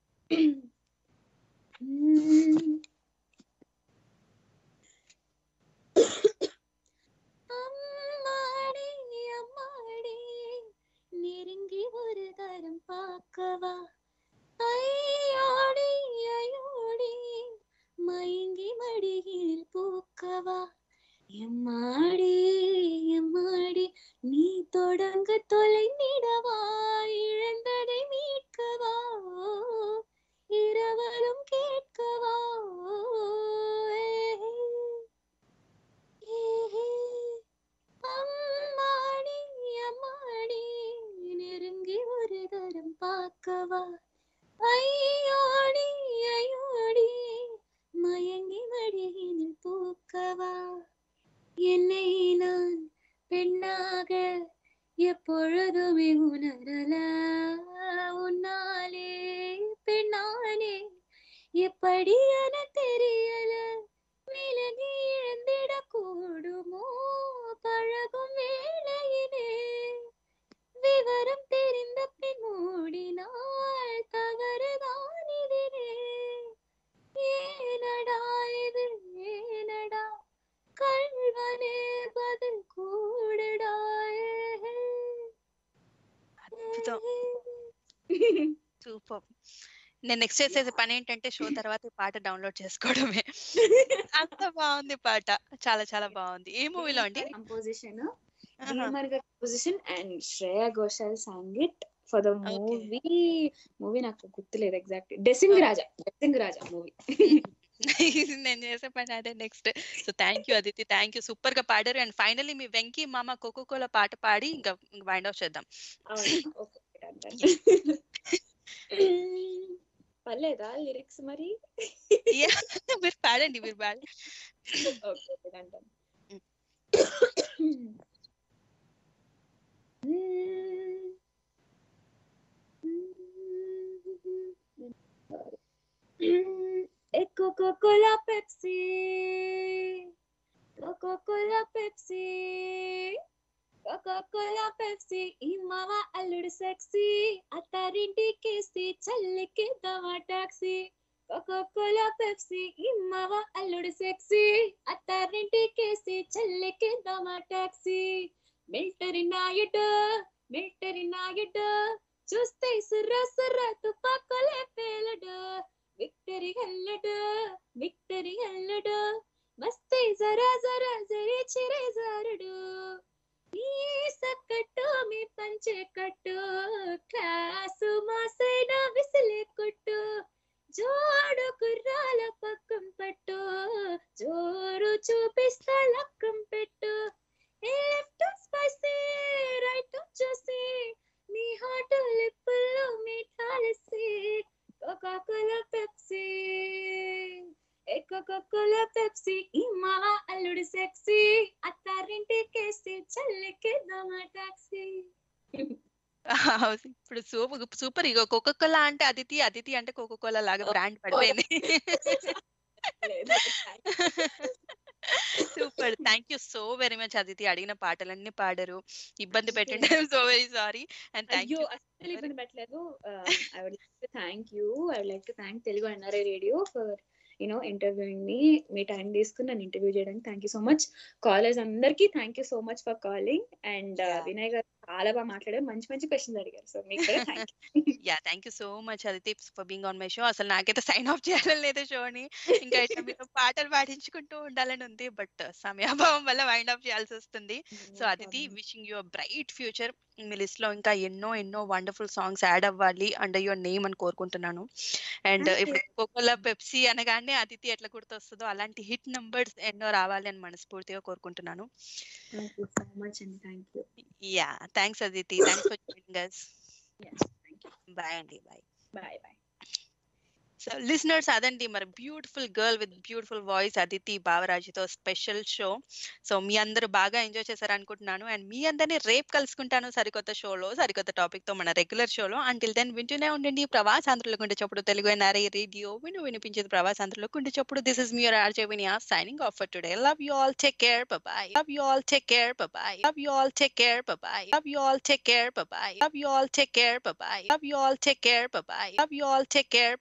அம்மாடி அம்மாடி நெருங்கி ஒரு தரம் பார்க்கவா ஐயோடி ஐயோடி மயங்கி மடியில் பூக்கவா எம்மாடி எம்மாடி நீ தொடங்க தொலைந்திடவா இழந்ததை மீட்கவா இரவலும் கேட்கவா அம்மாடி அம்மாடி நெருங்கி ஒரு தரம் பார்க்கவா ஐயோடி ஐயோடி மயங்கி மடியினில் பூக்கவா என்னை நான் பெண்ணாக எப்பொழுதுமே உணரல உன்னாலே பெண்ணானே எப்படி என தெரியல விலகி இழந்திட கூடுமோ பழகும் வேளையிலே விவரம் தெரிந்த பின் மூடினால் தவறுதான் இதிலே ஏனடா இது ஏனடா கல்வனே பதில் கூடடா అద్భుతం సూపర్ నేను నెక్స్ట్ చేసే పని ఏంటంటే షో తర్వాత ఈ పాట డౌన్లోడ్ చేసుకోవడమే అంత బాగుంది పాట చాలా చాలా బాగుంది ఏ మూవీలో అండి కంపోజిషన్ ఆహా. భీమర్ గారి composition and Shreya Ghoshal song it for the Okay. Movie movie నాకు గుర్తులేదు ఎగ్జాక్ట్ డెసింగ్ రాజా డెసింగ్ రాజా మూవీ నేను చేసే పని అదే next so thank you Aditi thank you super గా పాడారు అండ్ ఫైనలీ మీ వెంకీ మామ కోకో కోలా పాట పాడి ఇంకా వైండ్ ఆఫ్ చేద్దాం పర్లేదా లిరిక్స్ మరి Yeah, మీరు పాడండి మీరు పాడండి okay okay done done E Coca-Cola Pepsi Coca-Cola Pepsi Coca-Cola Pepsi ఈ మావ అల్లుడు సెక్సీ అత్తారింటికేసి చల్లికి దవా టాక్సీ కోకోకోలా పెప్సీ ఈ మావ అల్లుడు సెక్సీ అత్తారింటికేసి చల్లికి దవా taxi military Naidu military Naidu చూస్తే సుర్ర సుర్ర తుపాకులే పేలడు విక్టరీ హల్లడు విక్టరీ హల్లడు మస్తీ జరా జరా జరి చిరే జారుడు ఈ సక్కట్టు మీ పంచే కట్టు క్లాసు మాసైన విసిలే కొట్టు జోడు కుర్రాల పక్కం పట్టు జోరు చూపిస్తా లక్కం పెట్టు ఏ లెఫ్ట్ స్పైసీ రైట్ చూసి నీ హాట్ లిప్పుల్లో మీఠాలసి కోకా కోలా పెప్సీ ఏ కోకా కోలా పెప్సీ ఈ మావ అల్లుడు సెక్సీ అత్తారింటికేసి చల్లెక్కేద్దామా టాక్సీ ఇప్పుడు సూపర్ సూపర్ ఇగో కోకో కోలా అంటే అదితి అదితి అంటే కోకో కోలా లాగా బ్రాండ్ పడిపోయింది super thank you so very much Aditi అడిగిన పాటలన్నీ పాడరు ఇబ్బంది పెట్టండి so very sorry and thank అయ్యో యూ అసలు ఇబ్బంది పెట్టలేదు I would like to thank you I would like to thank Telugu NRI radio for you know interviewing మీ మీ టైం తీసుకుని నన్ను ఇంటర్వ్యూ చేయడానికి thank you so much college అందరికీ thank you so much for calling and Yeah. Vinay గారు చాలా బాగా మాట్లాడారు మంచి మంచి క్వశ్చన్స్ అడిగారు సో మీకు కూడా thank ya thank you so much Aditi for being on my show అసలు నాకైతే సైన్ ఆఫ్ చేయాలని లేదు షోని ఇంకా ఇట్లా మీతో పాటలు పాడించుకుంటూ ఉండాలని ఉంది బట్ సమయాభావం వల్ల వైండ్ ఆఫ్ చేయాల్సి వస్తుంది so Aditi wishing your bright future మీ లిస్ట్ లో ఇంకా ఎన్నో ఎన్నో వండర్ఫుల్ సాంగ్స్ యాడ్ అవ్వాలి అండర్ యువర్ నేమ్ అని కోరుకుంటున్నాను అండ్ Thank ఇప్పుడు కోకోలా పెప్సీ అనగానే అదితి ఎట్లా గుర్తొస్తుందో అలాంటి హిట్ నంబర్స్ ఎన్నో రావాలి అని మనస్ఫూర్తిగా కోరుకుంటున్నాను థ్యాంక్ యూ సో మచ్ అండి thank you ya thanks Aditi thanks for joining us thank you bye అండి bye bye bye so listeners అదండి మరి beautiful girl with beautiful voice Aditi బావరాజుతో స్పెషల్ షో సో మీ అందరూ బాగా ఎంజాయ్ చేశారు అనుకుంటున్నాను అండ్ మీ అందరినీ రేపు కలుసుకుంటాను సరికొత్త షోలో సరికొత్త టాపిక్ తో మన రెగ్యులర్ షోలో అంటిల్ దెన్ వింటూనే ఉండండి ప్రవాసాంధ్రుల గుండె చప్పుడు తెలుగు ఎన్ఆర్ఐ రేడియో విను వినిపించేది ప్రవాసాంధ్రుల గుండె చప్పుడు దిస్ ఇస్ మియర్ RJ Vinaya signing off for today love you all take care bye love you all take care bye love you all take care bye love you all take care bye love you all take care bye love you all take care bye love you all take care